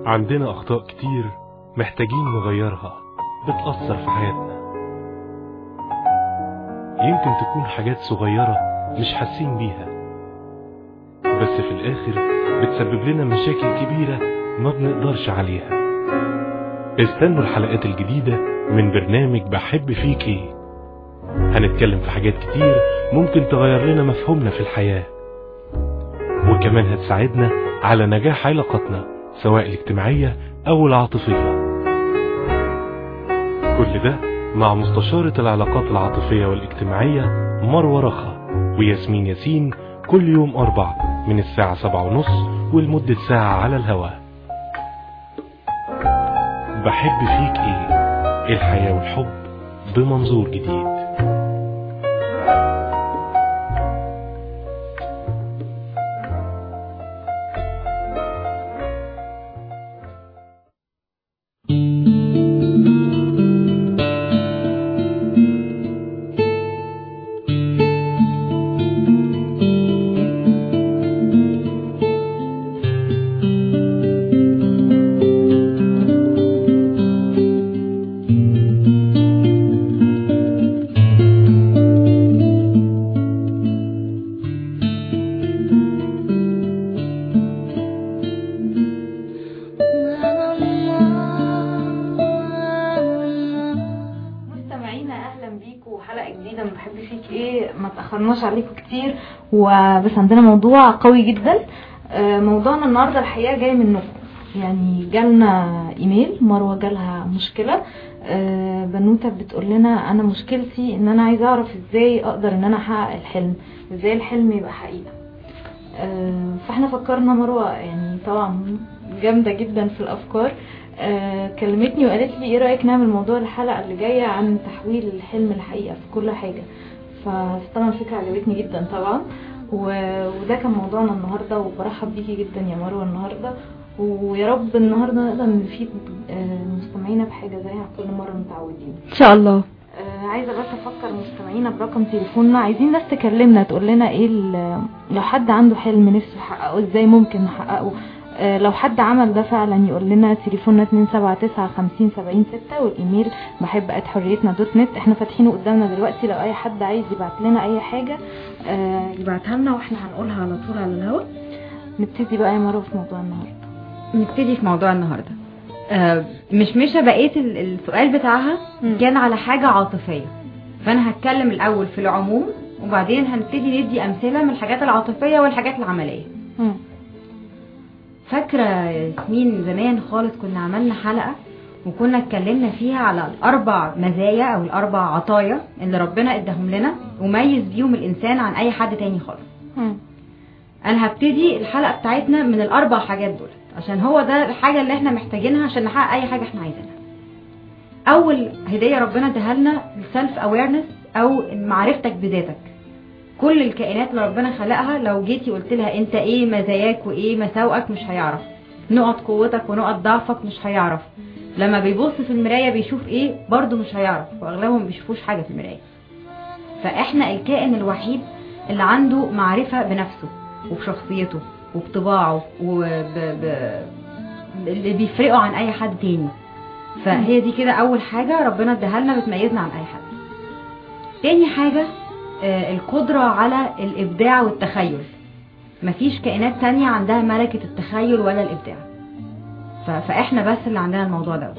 عندنا أخطاء كتير محتاجين نغيرها بتأثر في حياتنا يمكن تكون حاجات صغيرة مش حاسين بيها بس في الآخر بتسبب لنا مشاكل كبيرة ما بنقدرش عليها استنوا الحلقات الجديدة من برنامج بحب فيك ايه هنتكلم في حاجات كتير ممكن تغير لنا مفهومنا في الحياة وكمان هتساعدنا على نجاح علاقاتنا سواء الاجتماعية أو العاطفية كل ده مع مستشارة العلاقات العاطفية والاجتماعية مروة رخا وياسمين ياسين كل يوم أربع من الساعة سبعة ونص ولمدة ساعة على الهواء بحب فيك ايه الحياة والحب بمنظور جديد مستمعينا اهلا بيكم حلقه جديده من بحب فيك ايه ما تاخرناش عليكم كتير وبس عندنا موضوع قوي جدا آه، موضوعنا النهارده الحقيقه جاي منكم يعني جالنا ايميل مروه جالها مشكله آه، بنوته بتقول لنا انا مشكلتي ان انا عايزه اعرف ازاي اقدر ان انا احقق الحلم ازاي الحلم يبقى حقيقه آه، فاحنا فكرنا مروه يعني طبعا جامده جدا في الافكار آه، كلمتني وقالت لي ايه رايك نعمل موضوع الحلقه اللي جايه عن تحويل الحلم الحقيقه في كل حاجه فطبعا الفكره عجبتني جدا طبعا و- وده كان موضوعنا النهارده وبرحب بيكي جدا يا مروه النهارده ويا رب النهارده نقدر نفيد آه، مستمعينا بحاجه زي كل مره متعودين ان شاء الله آه، عايزه بس افكر مستمعينا برقم تليفوننا عايزين ناس تكلمنا تقول لنا ايه ال- لو حد عنده حلم نفسه يحققه ازاي ممكن نحققه آه، لو حد عمل ده فعلا يقول لنا تليفوننا 279 50 70 6 والايميل بحب ات حريتنا دوت نت احنا فاتحينه قدامنا دلوقتي لو اي حد عايز يبعت لنا اي حاجه آه، يبعتها لنا واحنا هنقولها على طول على الهواء نبتدي بقى يا مروه في موضوع النهارده نبتدي في موضوع النهارده آه مش مش بقيه ال- السؤال بتاعها مم. كان على حاجه عاطفيه فانا هتكلم الاول في العموم وبعدين هنبتدي ندي امثله من الحاجات العاطفيه والحاجات العمليه مم. فاكره يا ياسمين زمان خالص كنا عملنا حلقه وكنا اتكلمنا فيها على الاربع مزايا او الاربع عطايا اللي ربنا اداهم لنا وميز بيهم الانسان عن اي حد تاني خالص مم. انا هبتدي الحلقه بتاعتنا من الاربع حاجات دول عشان هو ده الحاجه اللي احنا محتاجينها عشان نحقق اي حاجه احنا عايزينها اول هديه ربنا اداها لنا السيلف اويرنس او معرفتك بذاتك كل الكائنات اللي ربنا خلقها لو جيتي قلت لها انت ايه مزاياك وايه مساوئك مش هيعرف نقط قوتك ونقط ضعفك مش هيعرف لما بيبص في المرايه بيشوف ايه برضه مش هيعرف واغلبهم ما بيشوفوش حاجه في المرايه فاحنا الكائن الوحيد اللي عنده معرفه بنفسه وبشخصيته وبطباعه وب... ب... اللي بيفرقه عن اي حد تاني فهي دي كده اول حاجه ربنا اداها لنا بتميزنا عن اي حد تاني حاجه آه، القدره على الابداع والتخيل مفيش كائنات تانية عندها ملكه التخيل ولا الابداع ف... فاحنا بس اللي عندنا الموضوع دوت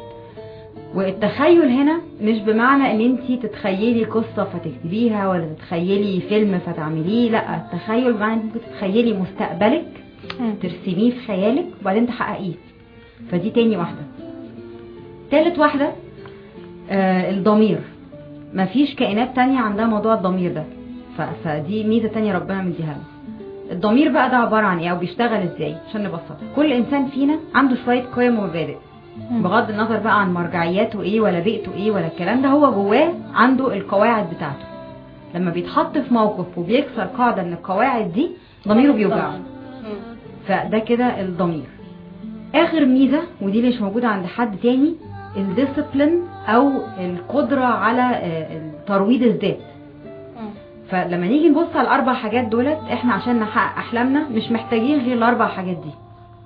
والتخيل هنا مش بمعنى ان انت تتخيلي قصه فتكتبيها ولا تتخيلي فيلم فتعمليه لا التخيل بمعنى انك ممكن تتخيلي مستقبلك مم. ترسميه في خيالك وبعدين تحققيه فدي تاني واحدة تالت واحدة آه الضمير مفيش كائنات تانية عندها موضوع الضمير ده ف- فدي ميزة تانية ربنا مديها لنا الضمير بقى ده عبارة عن ايه او بيشتغل ازاي عشان نبسطها كل انسان فينا عنده شوية قيم ومبادئ مم. بغض النظر بقى عن مرجعياته ايه ولا بيئته ايه ولا الكلام ده هو جواه عنده القواعد بتاعته لما بيتحط في موقف وبيكسر قاعدة من القواعد دي ضميره بيوجعه فده كده الضمير اخر ميزه ودي اللي مش موجوده عند حد تاني الديسيبلين او القدره على آه، ترويض الذات مم. فلما نيجي نبص على الاربع حاجات دولت احنا عشان نحقق احلامنا مش محتاجين غير الاربع حاجات دي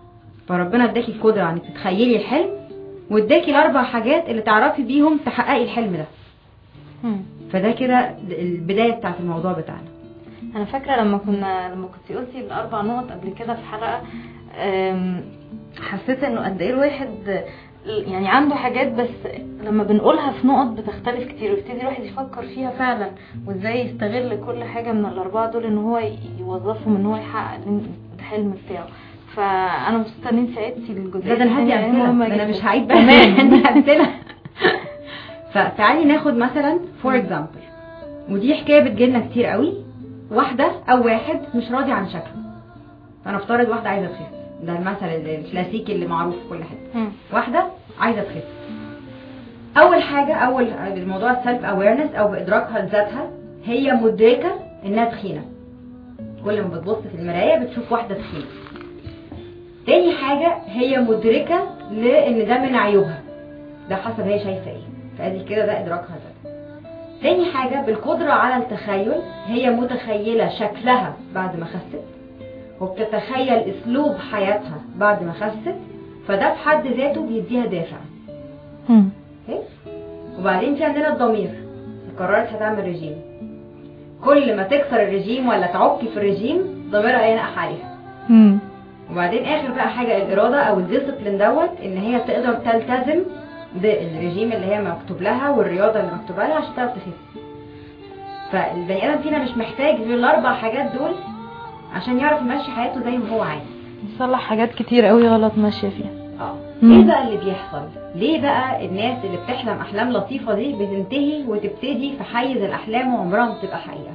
فربنا اداكي القدره انك تتخيلي الحلم واداكي الاربع حاجات اللي تعرفي بيهم تحققي الحلم ده مم. فده كده البدايه بتاعت الموضوع بتاعنا انا فاكره لما كنا لما كنت قلتي الاربع نقط قبل كده في حلقه أم، حسيت انه قد ايه الواحد يعني عنده حاجات بس لما بنقولها في نقط بتختلف كتير ويبتدي الواحد يفكر فيها فعلا وازاي يستغل كل حاجه من الاربعه دول ان هو ي- يوظفهم ان هو يحقق الحلم بتاعه فانا مبسوطه ان انت عدتي الجزئيه لا ده انا هدي التانية، لأن امثله مهمة ده انا جداً. مش هعيد بقى تمام. عندي امثله فتعالي ناخد مثلا فور اكزامبل ودي حكايه بتجيلنا كتير قوي واحده او واحد مش راضي عن شكله فنفترض واحده عايزه تخس ده المثل الكلاسيكي اللي معروف في كل حته مم. واحده عايزه تخس اول حاجه اول الموضوع السيلف اويرنس او بادراكها لذاتها هي مدركه انها تخينه كل ما بتبص في المرايه بتشوف واحده تخينه تاني حاجه هي مدركه لان ده من عيوبها ده حسب هي شايفه ايه فادي كده ده ادراكها لذاتها تاني حاجه بالقدره على التخيل هي متخيله شكلها بعد ما خست وبتتخيل اسلوب حياتها بعد ما خست فده في حد ذاته بيديها دافع مم. اوكي وبعدين في عندنا الضمير قررت هتعمل رجيم كل ما تكسر الرجيم ولا تعكي في الرجيم ضميرها ينقح عليها مم. وبعدين اخر بقى حاجه الاراده او الديسيبلين دوت ان هي تقدر تلتزم بالرجيم اللي هي مكتوب لها والرياضه اللي مكتوبه لها عشان تعرف تخس فالبني ادم فينا مش محتاج غير الاربع حاجات دول عشان يعرف يمشي حياته زي ما هو عايز نصلح حاجات كتير قوي غلط ماشيه فيها اه مم. ايه بقى اللي بيحصل ليه بقى الناس اللي بتحلم احلام لطيفه دي بتنتهي وتبتدي في حيز الاحلام وعمرها ما بتبقى حقيقه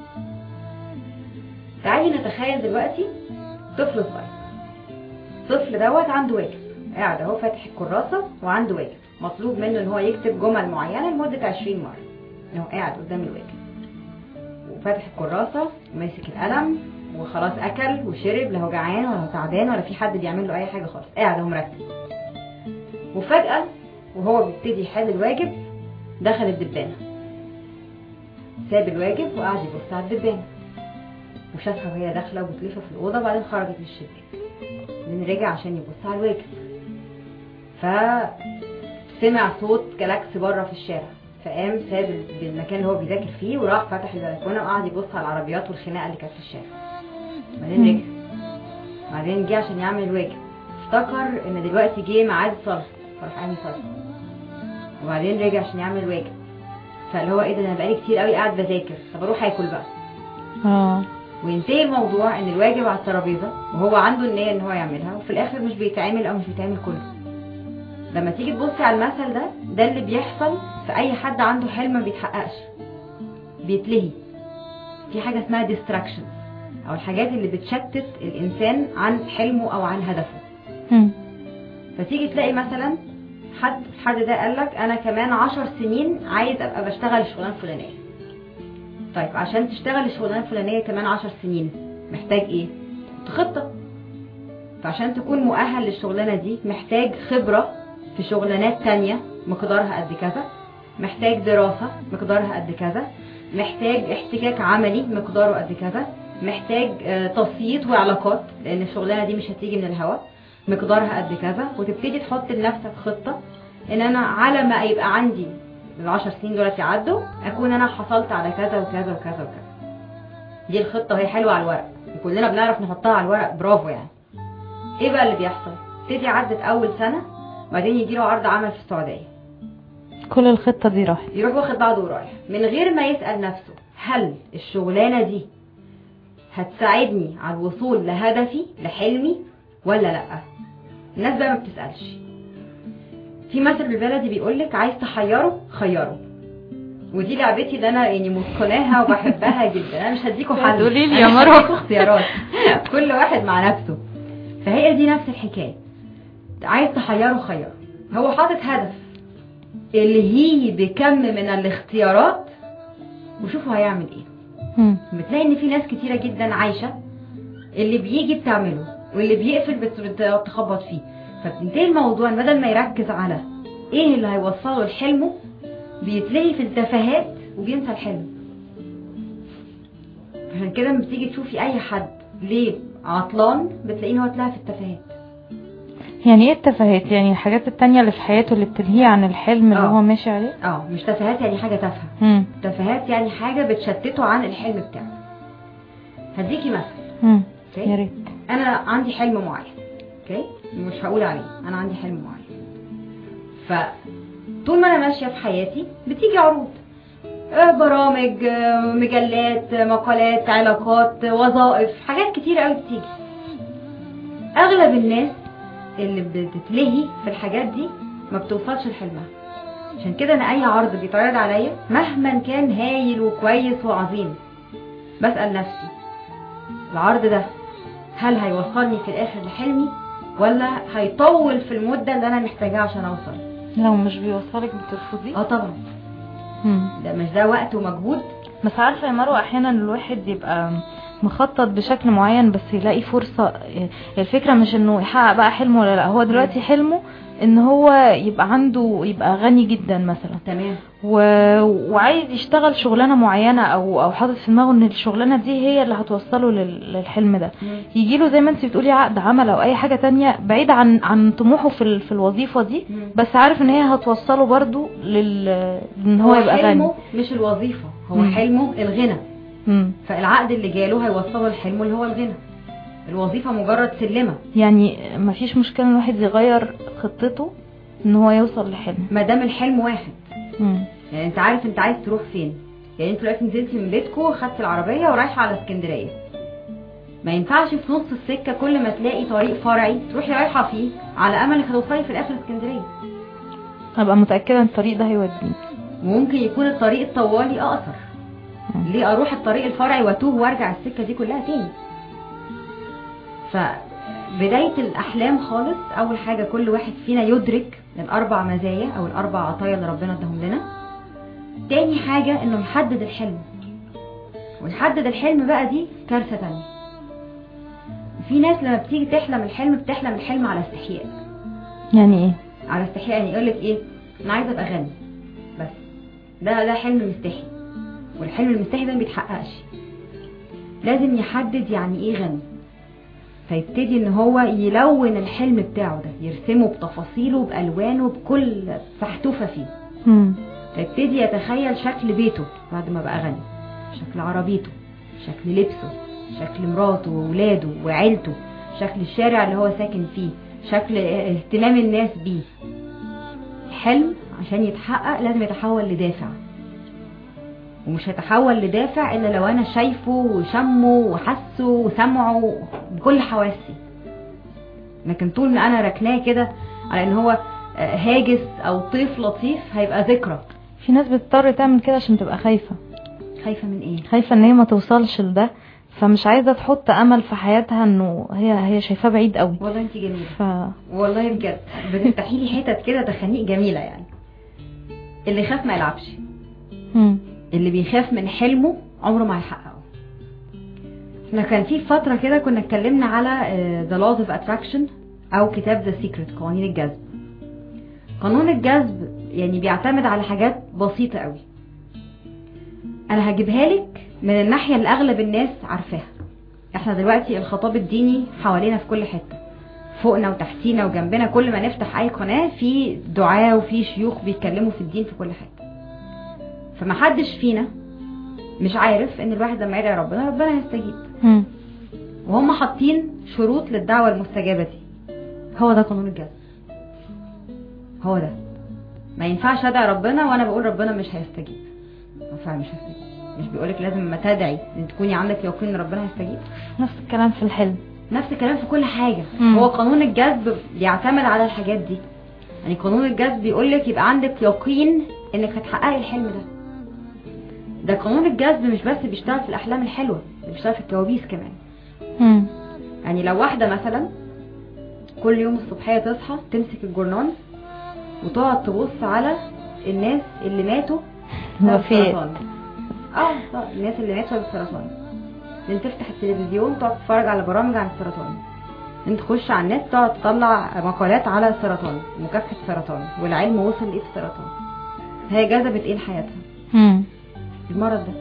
تعالي نتخيل دلوقتي طفل صغير الطفل دوت عنده واجب قاعد اهو فاتح الكراسه وعنده واجب مطلوب منه ان هو يكتب جمل معينه لمده 20 مره ان هو قاعد قدام الواجب وفاتح الكراسه وماسك القلم وخلاص اكل وشرب لا هو جعان ولا هو تعبان ولا في حد بيعمل له اي حاجه خالص قاعد اهو مركز وفجاه وهو بيبتدي يحل الواجب دخل الدبانه ساب الواجب وقعد يبص على الدبانه وشافها وهي داخله وبتلف في الاوضه وبعدين خرجت من الشباك بعدين رجع عشان يبص على الواجب فسمع صوت جلاكس بره في الشارع فقام ساب المكان اللي هو بيذاكر فيه وراح فتح البلكونه وقعد يبص على العربيات والخناقه اللي كانت في الشارع بعدين رجع بعدين جه عشان يعمل الواجب افتكر ان دلوقتي جه ميعاد الصلاه فراح قام يصلي وبعدين رجع عشان يعمل الواجب فاللي هو ايه ده انا بقالي كتير قوي قاعد بذاكر طب اروح اكل بقى اه وينتهي الموضوع ان الواجب على الترابيزه وهو عنده النيه ان هو يعملها وفي الاخر مش بيتعمل او مش بيتعمل كله لما تيجي تبصي على المثل ده ده اللي بيحصل في اي حد عنده حلم ما بيتحققش بيتلهي في حاجه اسمها distraction او الحاجات اللي بتشتت الانسان عن حلمه او عن هدفه مم. فتيجي تلاقي مثلا حد الحد ده قال لك انا كمان عشر سنين عايز ابقى بشتغل الشغلانه الفلانيه طيب عشان تشتغل الشغلانه الفلانيه كمان عشر سنين محتاج ايه خطه فعشان تكون مؤهل للشغلانه دي محتاج خبره في شغلانات تانية مقدارها قد كذا محتاج دراسة مقدارها قد كذا محتاج احتكاك عملي مقداره قد كذا محتاج آه، تصييت وعلاقات لان الشغلانه دي مش هتيجي من الهواء مقدارها قد كذا وتبتدي تحط لنفسك خطه ان انا على ما يبقى عندي العشر سنين دولت يعدوا اكون انا حصلت على كذا وكذا وكذا وكذا دي الخطه وهي حلوه على الورق وكلنا بنعرف نحطها على الورق برافو يعني ايه بقى اللي بيحصل تبتدي عدت اول سنه وبعدين يجي له عرض عمل في السعوديه كل الخطه دي راحت يروح واخد بعضه ورايح من غير ما يسأل نفسه هل الشغلانة دي هتساعدني على الوصول لهدفي لحلمي ولا لا الناس بقى ما بتسألش في مثل بالبلدي بيقولك عايز تحيره خيره ودي لعبتي اللي انا يعني متقناها وبحبها جدا انا مش هديكوا حل تقولي لي يا أنا مروة. هديكوا اختيارات كل واحد مع نفسه فهي دي نفس الحكايه عايز تحيره خيره هو حاطط هدف اللي هي بكم من الاختيارات وشوفوا هيعمل ايه مم. بتلاقي ان في ناس كتيرة جدا عايشة اللي بيجي بتعمله واللي بيقفل بت- بت- بتخبط فيه فبتنتهي الموضوع إن بدل ما يركز على ايه اللي هيوصله لحلمه بيتلهي في التفاهات وبينسى الحلم عشان كده لما بتيجي تشوفي اي حد ليه عطلان بتلاقيه إن هو اتلهى في التفاهات يعني ايه التفاهات يعني الحاجات التانية اللي في حياته اللي بتلهيه عن الحلم اللي آه. هو ماشي عليه اه مش تفاهات يعني حاجه تافهه مم. تفاهات يعني حاجه بتشتته عن الحلم بتاعه هديكي مثل مم. اوكي يا ريت انا عندي حلم معين اوكي مش هقول عليه انا عندي حلم معين فطول ما انا ماشيه في حياتي بتيجي عروض آه، برامج آه، مجلات آه، مقالات علاقات آه، وظائف حاجات كتير قوي بتيجي اغلب الناس اللي بتتلهي في الحاجات دي ما بتوصلش لحلمها عشان كده انا اي عرض بيتعرض عليا مهما كان هايل وكويس وعظيم بسأل نفسي العرض ده هل هيوصلني في الاخر لحلمي ولا هيطول في المدة اللي انا محتاجاها عشان اوصل لو مش بيوصلك بترفضيه اه طبعا مم. ده مش ده وقت ومجهود بس عارفة يا مروة احيانا الواحد يبقى مخطط بشكل معين بس يلاقي فرصة الفكرة مش انه يحقق بقى حلمه ولا لا هو دلوقتي حلمه ان هو يبقى عنده يبقى غني جدا مثلا تمام و... وعايز يشتغل شغلانة معينة او او حاطط في دماغه ان الشغلانة دي هي اللي هتوصله لل... للحلم ده يجي له زي ما انت بتقولي عقد عمل او اي حاجة تانية بعيد عن عن طموحه في ال... في الوظيفة دي مم. بس عارف ان هي هتوصله برضو لل ان هو يبقى غني حلمه مش الوظيفة هو مم. حلمه الغنى مم. فالعقد اللي جاله هيوصله لحلمه اللي هو الغنى الوظيفة مجرد سلمة يعني مفيش مشكلة ان الواحد يغير خطته ان هو يوصل لحلم ما دام الحلم واحد مم. يعني انت عارف انت عايز تروح فين يعني انت دلوقتي نزلتي من بيتكو خدت العربية ورايحة على اسكندرية ما ينفعش في نص السكة كل ما تلاقي طريق فرعي تروحي رايحة فيه على امل انك هتوصلي في الاخر اسكندرية ابقى متأكدة ان الطريق ده هيوديني وممكن يكون الطريق الطوالي اقصر مم. ليه اروح الطريق الفرعي واتوه وارجع السكة دي كلها تاني فبداية الاحلام خالص اول حاجة كل واحد فينا يدرك الاربع مزايا او الاربع عطايا اللي ربنا اداهم لنا تاني حاجة انه يحدد الحلم ويحدد الحلم بقى دي كارثة تانية في ناس لما بتيجي تحلم الحلم بتحلم الحلم على استحياء يعني ايه على استحياء يعني يقول لك ايه انا عايزه ابقى غني بس ده ده حلم مستحي والحلم المستحي ده ما بيتحققش لازم يحدد يعني ايه غني فيبتدي ان هو يلون الحلم بتاعه ده يرسمه بتفاصيله بالوانه بكل فحتوفه فيه مم. فيبتدي يتخيل شكل بيته بعد ما بقى غني شكل عربيته شكل لبسه شكل مراته وولاده وعيلته شكل الشارع اللي هو ساكن فيه شكل اهتمام الناس بيه الحلم عشان يتحقق لازم يتحول لدافع ومش هيتحول لدافع الا لو انا شايفه وشمه وحسه وسمعه بكل حواسي لكن طول ما انا ركناه كده على ان هو آه، هاجس او طيف لطيف هيبقى ذكرى في ناس بتضطر تعمل كده عشان تبقى خايفة خايفه من ايه خايفة ان هي ما توصلش لده فمش عايزة تحط امل في حياتها انه هي هي شايفاه بعيد قوي والله انت جميله ف والله بجد بتفتحي لي حتت كده تخانيق جميله يعني اللي يخاف ما يلعبش مم. اللي بيخاف من حلمه عمره ما هيحققه احنا كان في فترة كده كنا اتكلمنا على آه، The Laws of Attraction او كتاب The Secret قوانين الجذب قانون الجذب يعني بيعتمد على حاجات بسيطة قوي انا هجيبها لك من الناحية اللي اغلب الناس عارفاها احنا دلوقتي الخطاب الديني حوالينا في كل حتة فوقنا وتحتينا وجنبنا كل ما نفتح اي قناة في دعاة وفي شيوخ بيتكلموا في الدين في كل حتة فمحدش فينا مش عارف ان الواحد لما يدعي ربنا ربنا هيستجيب مم. وهم حاطين شروط للدعوة المستجابة دي هو ده قانون الجذب هو ده ما ينفعش ادعي ربنا وانا بقول ربنا مش هيستجيب ما فعلا مش هيستجيب مش بيقولك لازم لما تدعي ان تكوني عندك يقين ان ربنا هيستجيب نفس الكلام في الحلم نفس الكلام في كل حاجة مم. هو قانون الجذب بيعتمد على الحاجات دي يعني قانون الجذب بيقولك يبقى عندك يقين انك هتحققي الحلم ده ده قانون الجذب مش بس بيشتغل في الاحلام الحلوة ده بيشتغل في الكوابيس كمان مم. يعني لو واحدة مثلا كل يوم الصبحية تصحى تمسك الجورنال وتقعد تبص على الناس اللي ماتوا بسبب وفاة. السرطان اه طبعا الناس اللي ماتوا بسبب السرطان انت تفتح التلفزيون تقعد تتفرج على برامج عن السرطان انت تخش على النت تقعد تطلع مقالات على السرطان مكافحة السرطان والعلم وصل لايه في السرطان هي جذبت ايه لحياتها مم. المرض ده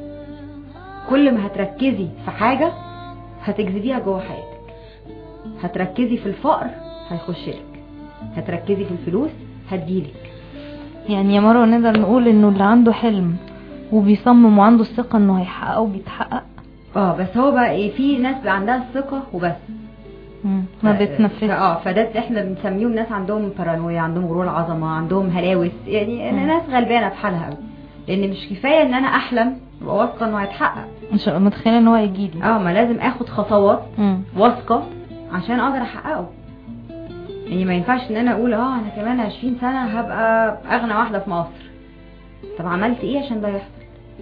كل ما هتركزي في حاجة هتجذبيها جوه حياتك هتركزي في الفقر هيخش لك هتركزي في الفلوس هتجيلك يعني يا مروه نقدر نقول انه اللي عنده حلم وبيصمم وعنده الثقه انه هيحققه وبيتحقق اه بس هو بقى ايه في ناس بقى عندها الثقه وبس مم. ما ف- بتنفذش اه فده احنا بنسميهم ناس عندهم بارانويا عندهم غرور عظمه عندهم هلاوس يعني مم. ناس غلبانه في حالها قوي لان مش كفايه ان انا احلم وابقى واثقه انه هيتحقق مش هبقى متخيله ان هو هيجي لي اه ما لازم اخد خطوات مم. واثقه عشان اقدر احققه يعني ما ينفعش ان انا اقول اه انا كمان 20 سنه هبقى اغنى واحده في مصر طب عملت ايه عشان ده يحصل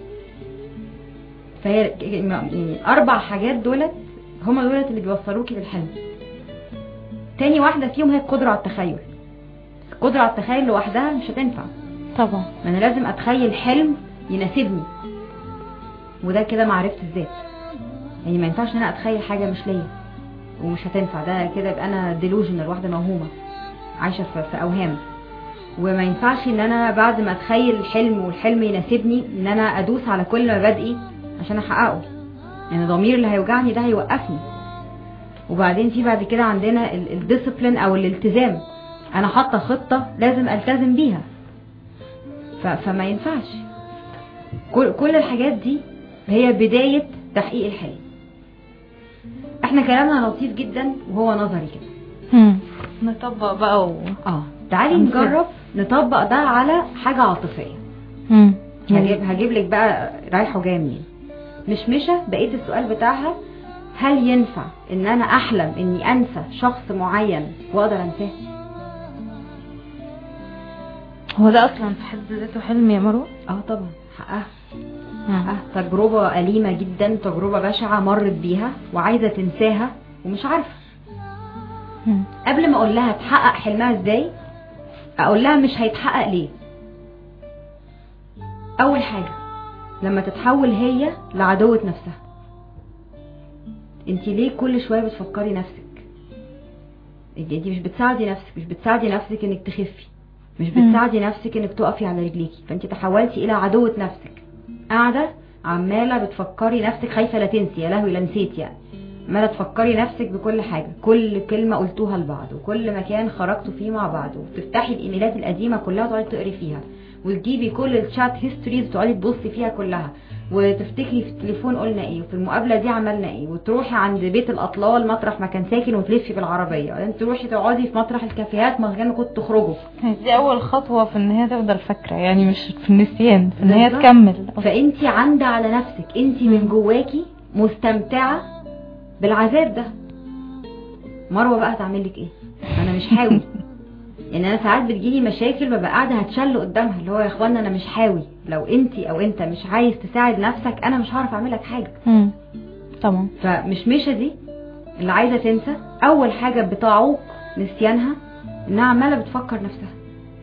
فهي يعني اربع حاجات دولت هما دولت اللي بيوصلوكي للحلم تاني واحده فيهم هي القدره على التخيل القدره على التخيل لوحدها مش هتنفع طبعا ما انا لازم اتخيل حلم يناسبني وده كده معرفة الذات يعني ما ينفعش ان انا اتخيل حاجة مش ليا ومش هتنفع ده كده يبقى انا ديلوجنال واحدة موهومة عايشة في, في اوهام وما ينفعش ان انا بعد ما اتخيل الحلم والحلم يناسبني ان انا ادوس على كل مبادئي عشان احققه يعني الضمير اللي هيوجعني ده هيوقفني وبعدين في بعد كده عندنا الديسيبلين او الالتزام انا حاطه خطه لازم التزم بيها ف- فما ينفعش كل, كل الحاجات دي هي بداية تحقيق الحلم احنا كلامنا لطيف جدا وهو نظري كده مم. نطبق بقى و... اه تعالي أمثلة. نجرب نطبق ده على حاجة عاطفية مم. هجيب هجيب لك بقى رايحة وجاية منين مش مشى بقيت السؤال بتاعها هل ينفع ان انا احلم اني انسى شخص معين واقدر انساه هو ده اصلا في حد ذاته حلم يا مروه اه طبعا حقها مم. آه، تجربة أليمة جدا تجربة بشعة مرت بيها وعايزة تنساها ومش عارفة مم. قبل ما أقول لها تحقق حلمها ازاي أقول لها مش هيتحقق ليه أول حاجة لما تتحول هي لعدوة نفسها انت ليه كل شوية بتفكري نفسك انت انت مش بتساعدي نفسك مش بتساعدي نفسك انك تخفي مش مم. بتساعدي نفسك انك تقفي على رجليكي فانت تحولتي الى عدوة نفسك قاعدة عمالة بتفكري نفسك خايفة لا تنسي يا لهوي لا نسيت يعني عمالة تفكري نفسك بكل حاجة كل كلمة قلتوها لبعض وكل مكان خرجتوا فيه مع بعض وتفتحي الايميلات القديمة كلها وتقعدي تقري فيها وتجيبي كل الشات هيستوريز وتقعدي تبصي فيها كلها وتفتكري في التليفون قلنا ايه وفي المقابلة دي عملنا ايه وتروحي عند بيت الاطلال مطرح ما كان ساكن وتلفي بالعربية وبعدين تروحي تقعدي في مطرح الكافيهات مكان كنتوا تخرجوا دي اول خطوه في ان هي تفضل فاكره يعني مش في النسيان في ان هي بالظبط. تكمل فانت عندة على نفسك انت من جواكي مستمتعة بالعذاب ده مروة بقى تعمل لك ايه انا مش حاوي يعني انا ساعات بتجيلي مشاكل ببقى قاعده هتشل قدامها اللي هو يا اخوانا انا مش حاوي لو انت او انت مش عايز تساعد نفسك انا مش هعرف اعمل لك حاجه مم. طبعا فمش مشة دي اللي عايزه تنسى اول حاجه بتعوق نسيانها انها عماله بتفكر نفسها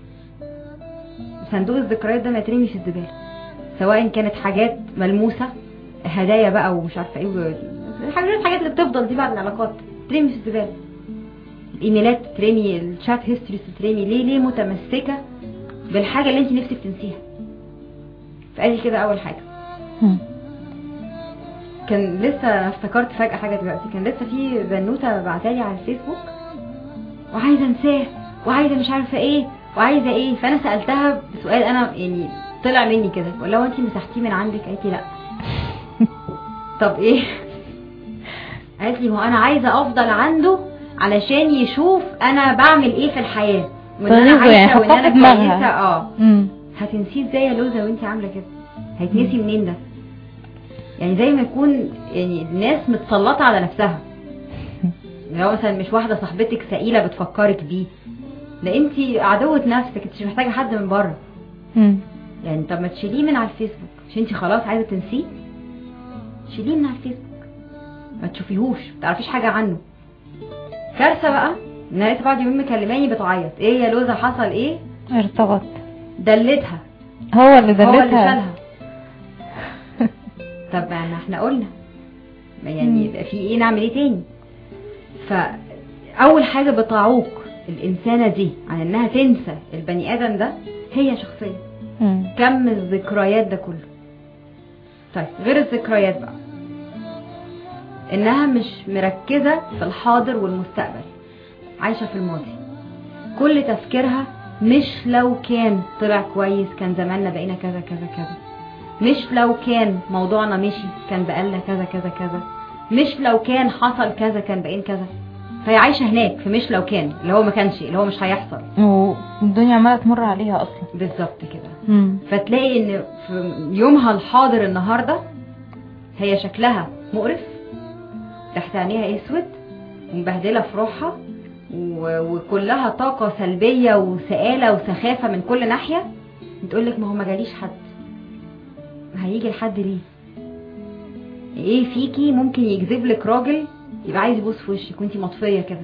صندوق الذكريات ده ما يترمي في الزباله سواء كانت حاجات ملموسه هدايا بقى ومش عارفه ايه و- الحاجات الحاجات اللي بتفضل دي بعد العلاقات ترمي في الزباله الايميلات ترمي الشات هيستوري ترمي ليه ليه متمسكه بالحاجه اللي انت نفسك تنسيها فادي كده اول حاجه مم. كان لسه انا افتكرت فجأة حاجة دلوقتي كان لسه في بنوتة بعتالي على الفيسبوك وعايزة انساه وعايزة مش عارفة ايه وعايزة ايه فانا سألتها بسؤال انا يعني طلع مني كده بقول لها انت مسحتيه من عندك قالت لي لا طب ايه قالت لي هو انا عايزة افضل عنده علشان يشوف انا بعمل ايه في الحياة وان انا تغيظه يعني، عايشة وان حطها انا في دماغها. كويسة اه مم. هتنسيه ازاي يا لوزة وانت عاملة كده هيتنسي منين ده يعني زي ما يكون يعني الناس متسلطة على نفسها لو مثلا مش واحدة صاحبتك سئيلة بتفكرك بيه لا انت عدوة نفسك انت مش محتاجة حد من بره مم. يعني طب ما تشيليه من على الفيسبوك مش انت خلاص عايزة تنسيه شيليه من على الفيسبوك ما تشوفيهوش ما تعرفيش حاجة عنه كارثة بقى ان انا لقيت بعد يومين مكلماني بتعيط ايه يا لوزة حصل ايه ارتبط دلتها هو اللي هو اللي دلتها شالها طب ما احنا قلنا ما يعني يبقى في ايه نعمل ايه تاني فاول حاجه بتعوق الانسانه دي عن انها تنسى البني ادم ده هي شخصيه مم. كم الذكريات ده كله طيب غير الذكريات بقى انها مش مركزه في الحاضر والمستقبل عايشه في الماضي كل تفكيرها مش لو كان طلع كويس كان زماننا بقينا كذا كذا كذا مش لو كان موضوعنا مشي كان بقالنا كذا كذا كذا مش لو كان حصل كذا كان بقين كذا فهي عايشه هناك في مش لو كان اللي هو ما كانش اللي هو مش هيحصل والدنيا عماله تمر عليها اصلا بالظبط كده مم. فتلاقي ان في يومها الحاضر النهارده هي شكلها مقرف تحت عينيها اسود ومبهدله في روحها و- وكلها طاقه سلبيه وسآله وسخافه من كل ناحيه بتقول لك ما هو ما جاليش حد هيجي لحد ليه ايه فيكي ممكن يجذب لك راجل يبقى عايز يبوس في وشك وانتي مطفيه كده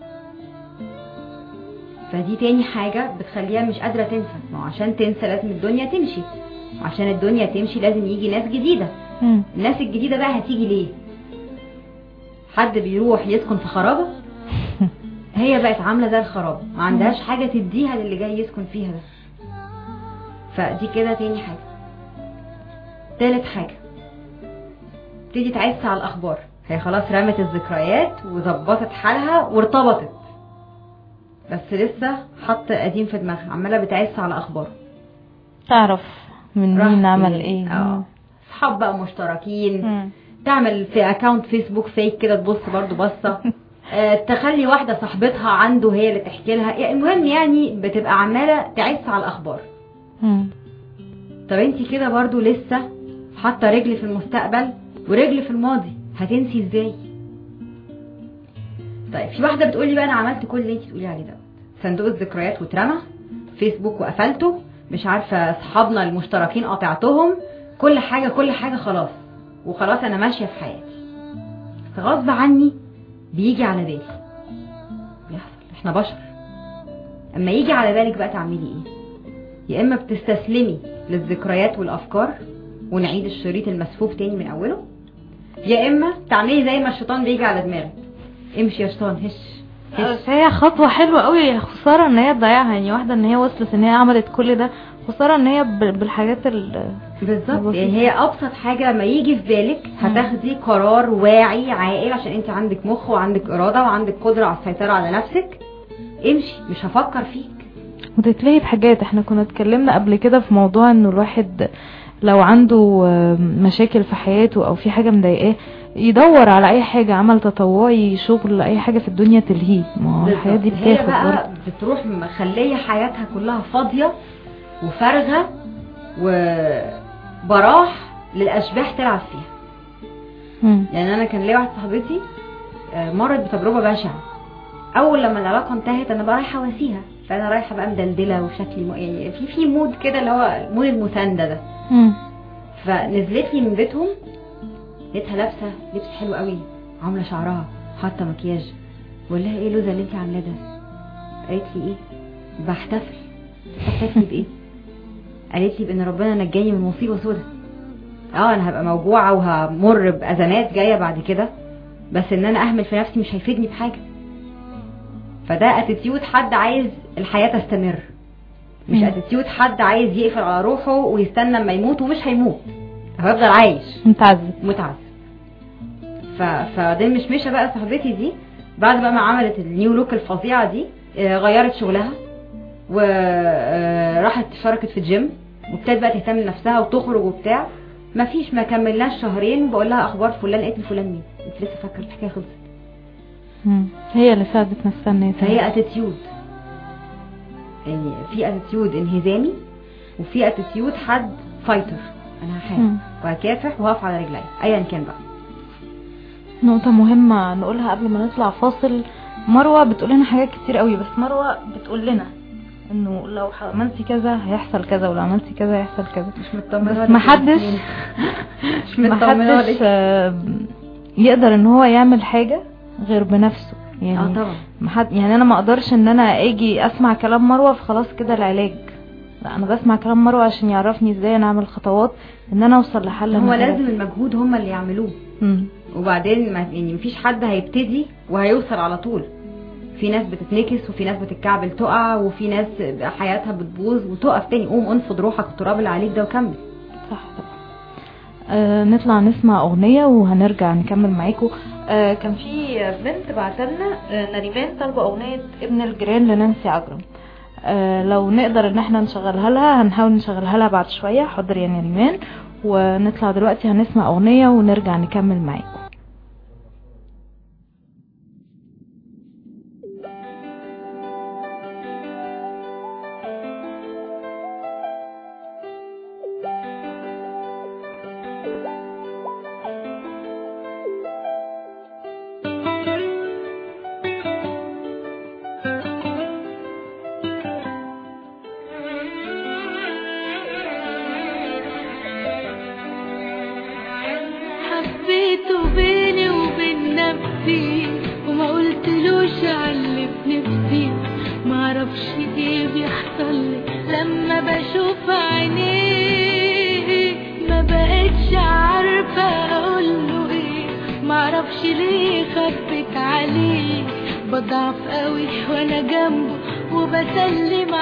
فدي تاني حاجة بتخليها مش قادرة تنسى ما هو عشان تنسى لازم الدنيا تمشي وعشان الدنيا تمشي لازم يجي ناس جديدة مم. الناس الجديدة بقى هتيجي ليه حد بيروح يسكن في خرابة هي بقت عاملة زي الخرابة ما عندهاش حاجة تديها للي جاي يسكن فيها ده فدي كده تاني حاجة تالت حاجة تيجي تعس على الأخبار هي خلاص رمت الذكريات وظبطت حالها وارتبطت بس لسه حط قديم في دماغها عمالة بتعس على أخبار تعرف من راح مين عمل فين. ايه اه صحاب بقى مشتركين مم. تعمل في اكونت فيسبوك فيك كده تبص برضو بصه آه، تخلي واحده صاحبتها عنده هي اللي تحكي لها يعني المهم يعني بتبقى عماله تعس على الاخبار مم. طب انت كده برضو لسه حاطه رجل في المستقبل ورجل في الماضي هتنسي ازاي طيب في واحده بتقول لي بقى انا عملت كل اللي انت بتقولي عليه ده صندوق الذكريات واترمى فيسبوك وقفلته مش عارفه اصحابنا المشتركين قطعتهم كل حاجه كل حاجه خلاص وخلاص انا ماشيه في حياتي بس غصب عني بيجي على بالي بيحصل احنا بشر اما يجي على بالك بقى تعملي ايه يا اما بتستسلمي للذكريات والافكار ونعيد الشريط المسفوف تاني من اوله يا اما تعملي زي ما الشيطان بيجي على دماغك امشي يا شيطان هش هش بس هي خطوة حلوة قوي خسارة ان هي تضيعها يعني واحدة ان هي وصلت ان هي عملت كل ده خسارة ان هي ب- بالحاجات ال بالظبط بسيط. يعني هي ابسط حاجه لما يجي في بالك هتاخدي قرار واعي عاقل عشان انت عندك مخ وعندك اراده وعندك قدره على السيطره على نفسك امشي مش هفكر فيك وتتلهي بحاجات احنا كنا اتكلمنا قبل كده في موضوع انه الواحد لو عنده آه، مشاكل في حياته او في حاجة مضايقاه يدور على اي حاجة عمل تطوعي شغل اي حاجة في الدنيا تلهيه ما هو الحياة دي بالظبط. هي بتاخد بقى برضه بتروح مخليه حياتها كلها فاضيه وفارغه وبراح للاشباح تلعب فيها مم. يعني انا كان ليا واحده صاحبتي آه، مرت بتجربه بشعه اول لما العلاقه انتهت انا بقى رايحه اواسيها فانا رايحه بقى مدلدله وشكلي م... يعني في في مود كده اللي هو مود المسانده ده مم. فنزلت لي من بيتهم لقيتها لابسه لبس حلو قوي عامله شعرها حاطه مكياج بقول لها ايه اللوزه اللي انت عاملاه ده قالت لي ايه بحتفل بحتفل بايه قالت لي بان ربنا نجاني من مصيبه سودة اه انا هبقى موجوعه وهمر بازمات جايه بعد كده بس ان انا اهمل في نفسي مش هيفيدني بحاجه فده اتيتيود حد عايز الحياه تستمر مش مم. اتيتيود حد عايز يقفل على روحه ويستنى اما يموت ومش هيموت هيفضل عايش متعذب متعذب ف... فدي مش مشى بقى صاحبتي دي بعد بقى ما عملت النيو لوك الفظيعه دي آه، غيرت شغلها وراحت اشتركت في الجيم وابتدت بقى تهتم بنفسها وتخرج وبتاع مفيش ما كملناش شهرين بقول لها اخبار فلان قالت لي فلان مين انت لسه فاكره الحكايه خلصت مم. هي اللي ساعدت نفسها ان هي تعمل. فهي اتيتيود يعني في اتيتيود انهزامي وفي اتيتيود حد فايتر انا هحارب مم. وهكافح وهقف على رجلي ايا كان بقى نقطة مهمة نقولها قبل ما نطلع فاصل مروة بتقول لنا حاجات كتير قوي بس مروة بتقول لنا انه لو عملتي كذا هيحصل كذا ولو عملتي كذا هيحصل كذا مش مطمنه بس ولا محدش كده. مش مطمنه ولا محدش كده. آه، يقدر ان هو يعمل حاجة غير بنفسه اه يعني طبعا محد يعني انا ما اقدرش ان انا اجي اسمع كلام مروة فخلاص كده العلاج لا انا بسمع كلام مروة عشان يعرفني ازاي انا اعمل خطوات ان انا اوصل لحل هو أنا لازم المجهود هم اللي يعملوه مم. وبعدين ما يعني مفيش حد هيبتدي وهيوصل على طول في ناس بتتنكس وفي ناس بتتكعبل تقع وفي ناس حياتها بتبوظ وتقف تاني قوم انفض روحك التراب اللي عليك ده وكمل صح طبعا آه نطلع نسمع اغنية وهنرجع نكمل معاكم آه كان في بنت بعتلنا آه نريمان طالبه اغنيه ابن الجيران لنانسي عجرم آه لو نقدر ان احنا نشغلها لها هنحاول نشغلها لها بعد شويه حاضر يا نريمان ونطلع دلوقتي هنسمع اغنيه ونرجع نكمل معاكم حبيته بيني وبين نفسي وما قلتلوش علي في نفسي معرفش ايه بيحصل لي لما بشوف عينيه ما بقتش عارفة اقوله ايه معرفش ليه خبت عليه بضعف قوي وانا جنبه وبسلم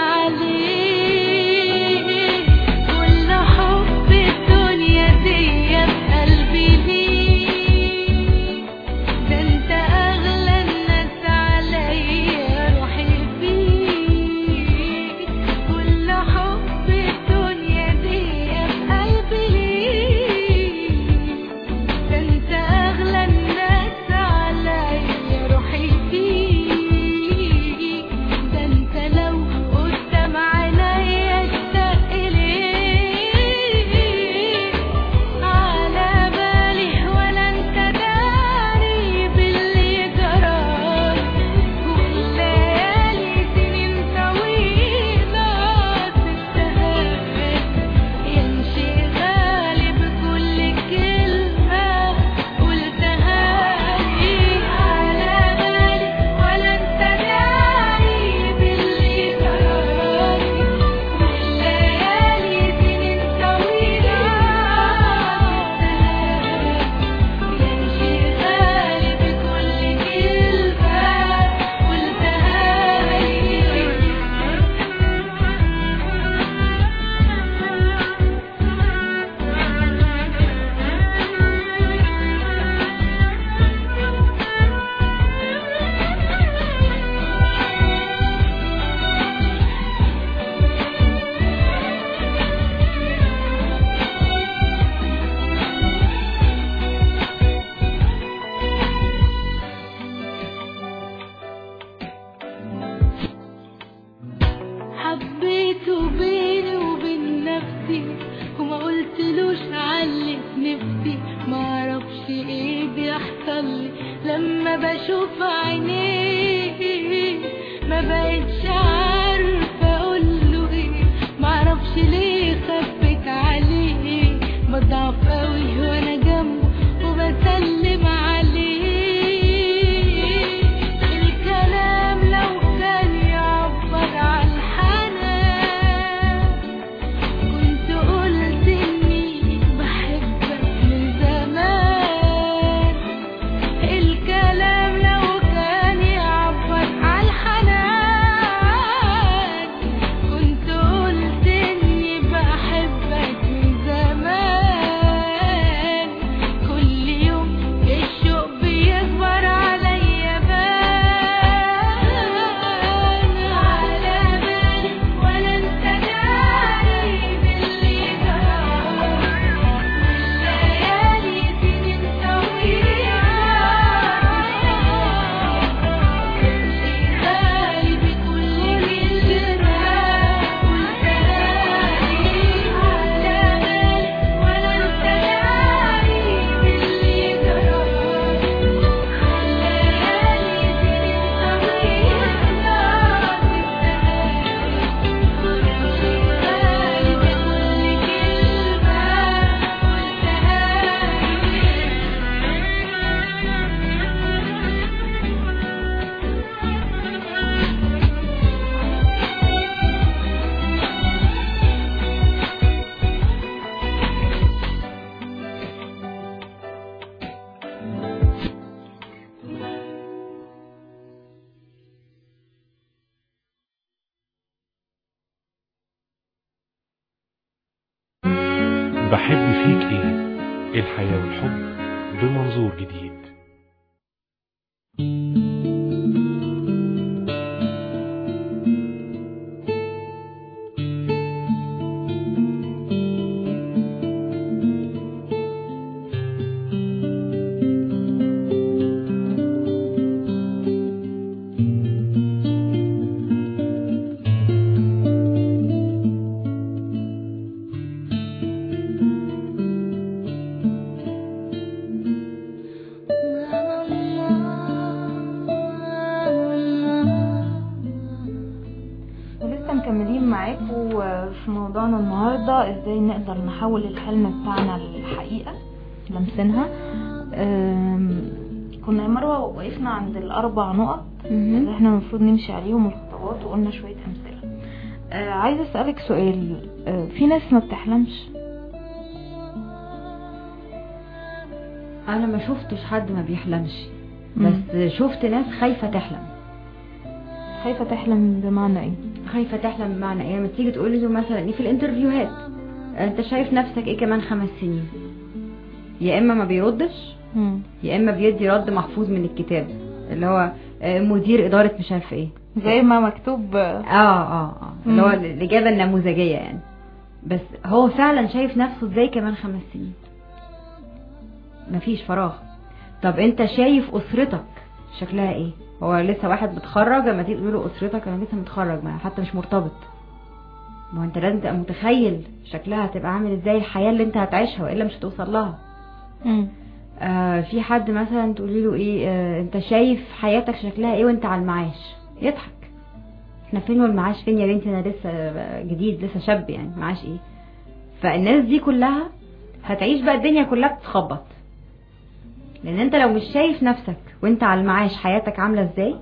عليه كل حب الدنيا دي في قلبي ليك ده انت اغلى الناس عليا روحي فيك كل حب الدنيا دي في قلبي ليك ده انت اغلى الناس عليا روحي فيك ده انت لو قدام عينيا اشتاق ليك على بالي ولا انت داري باللي جرالي والليالي سنين طويلة سبتها يمشي غالي بكل كلمة قلتها لي على بالي ولا انت داري باللي جرالي والليالي سنين طويلة سبتها يمشي غالي بكل كلمة حبيته بيني وبين نفسي وما قلتلوش علي في نفسي ما اعرفش ايه بيحصل لي لما بشوف عينيه ما بقتش عارفه اقوله ايه ما اعرفش ليه خبت عليه بضعف قوي وانا جنبه وبسلم عليه الكلام لو كان يعبر عن الحنان كنت قلت اني بحبك من زمان الكلام لو كان يعبر عن الحنان كنت قلت اني بحبك من زمان كل يوم الشوق بيكبر عليا بان على بالي ولا انت داري باللي جرالي والليالي سنين طويلة تمشي غالي بكل كلمة قلتها لي على بالي ولا انت داري باللي جرالي والليالي سنين طويلة تمشي غالي بكل كلمة قلتها لي بحب فيك ايه الحياة والحب بمنظور جديد معاكم في موضوعنا النهاردة ازاي نقدر نحول الحلم بتاعنا لحقيقة لمسنها أم، كنا يا مروة وقفنا عند الأربع نقط اللي احنا المفروض نمشي عليهم الخطوات وقلنا شوية أمثلة آه، عايزة أسألك سؤال آه، في ناس ما بتحلمش انا ما شفتش حد ما بيحلمش مم. بس شفت ناس خايفه تحلم خايفة تحلم بمعنى ايه خايفه تحلم بمعنى ايه لما تيجي تقول له مثلا ايه في الانترفيوهات انت شايف نفسك ايه كمان خمس سنين يا اما ما بيردش مم. يا اما بيدي رد محفوظ من الكتاب اللي هو آه، مدير اداره مش عارفه ايه زي ما مكتوب آه، اه اه اه اللي هو مم. الاجابه النموذجيه يعني بس هو فعلا شايف نفسه ازاي كمان خمس سنين مفيش فراغ طب انت شايف اسرتك شكلها ايه هو لسه واحد متخرج لما تيجي تقول له اسرتك انا لسه متخرج ما حتى مش مرتبط ما هو انت لازم تبقى متخيل شكلها هتبقى عامل ازاي الحياه اللي انت هتعيشها والا مش هتوصل لها مم. آه في حد مثلا تقولي له ايه آه انت شايف حياتك شكلها ايه وانت على المعاش يضحك احنا فين والمعاش فين يا بنتي انا لسه جديد لسه شاب يعني معاش ايه فالناس دي كلها هتعيش بقى الدنيا كلها بتتخبط لان انت لو مش شايف نفسك وانت على المعاش حياتك عامله ازاي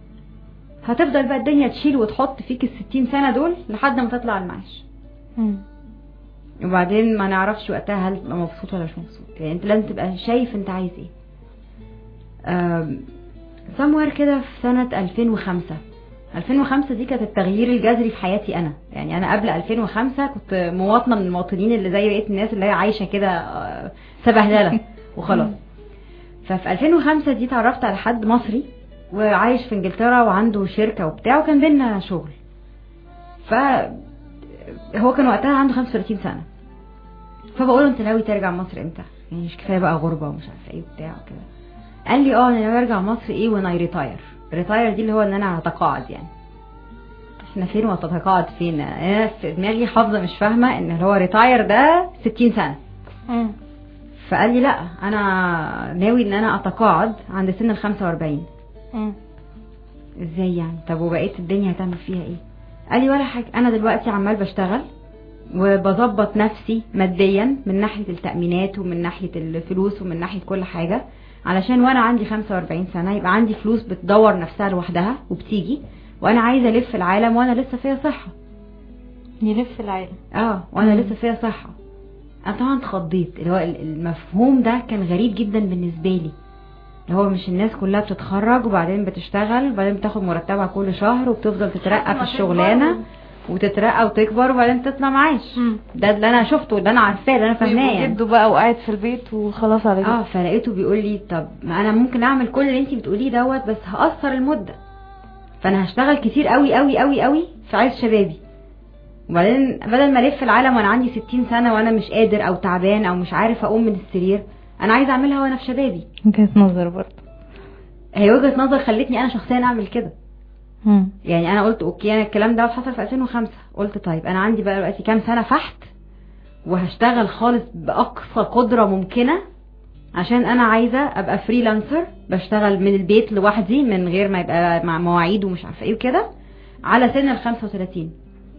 هتفضل بقى الدنيا تشيل وتحط فيك الستين سنه دول لحد ما تطلع المعاش مم. وبعدين ما نعرفش وقتها هل تبقى مبسوط ولا مش مبسوط يعني انت لازم تبقى شايف انت عايز ايه أم، somewhere كده في سنة 2005 2005 دي كانت التغيير الجذري في حياتي انا يعني انا قبل 2005 كنت مواطنة من المواطنين اللي زي بقية الناس اللي هي عايشة كده آه، سبهللة وخلاص ففي 2005 دي اتعرفت على حد مصري وعايش في انجلترا وعنده شركة وبتاع وكان بينا شغل ف هو كان وقتها عنده 35 سنة فبقول له انت ناوي ترجع مصر امتى يعني مش كفايه بقى غربه ومش عارفه ايه وبتاع وكده قال لي اه انا ناوي ارجع مصر ايه وانا ريتاير ريتاير دي اللي هو ان انا هتقاعد يعني احنا فين وتتقاعد فين انا في دماغي حافظه مش فاهمه ان اللي هو ريتاير ده 60 سنه مم. فقال لي لا انا ناوي ان انا اتقاعد عند سن ال 45 مم. ازاي يعني طب وبقيت الدنيا هتعمل فيها ايه قال لي ولا حاجه انا دلوقتي عمال بشتغل وبظبط نفسي ماديا من ناحيه التامينات ومن ناحيه الفلوس ومن ناحيه كل حاجه علشان وانا عندي 45 سنه يبقى عندي فلوس بتدور نفسها لوحدها وبتيجي وانا عايزه الف العالم وانا لسه فيا صحه يلف العالم اه وانا مم. لسه فيا صحه انا طبعا اتخضيت اللي هو المفهوم ده كان غريب جدا بالنسبه لي اللي هو مش الناس كلها بتتخرج وبعدين بتشتغل وبعدين بتاخد مرتبها كل شهر وبتفضل تترقى في ما الشغلانه تكبر. وتترقى وتكبر وبعدين تطلع معاش مم. ده اللي انا شفته اللي انا عارفاه اللي انا فاهماه يعني جده بقى وقاعد في البيت وخلاص على كده اه فلقيته بيقول لي طب ما انا ممكن اعمل كل اللي انت بتقوليه دوت بس هقصر المده فانا هشتغل كتير قوي قوي قوي قوي في عز شبابي وبعدين بدل ما الف العالم وانا عندي 60 سنه وانا مش قادر او تعبان او مش عارف اقوم من السرير انا عايزه اعملها وانا في شبابي وجهة نظر برضه هي وجهه نظر خلتني انا شخصيا اعمل كده مم. يعني انا قلت اوكي انا الكلام ده حصل في 2005 قلت طيب انا عندي بقى دلوقتي كام سنه فحت وهشتغل خالص باقصى قدره ممكنه عشان انا عايزه ابقى فريلانسر بشتغل من البيت لوحدي من غير ما يبقى مع مواعيد ومش عارفه ايه وكده على سن ال 35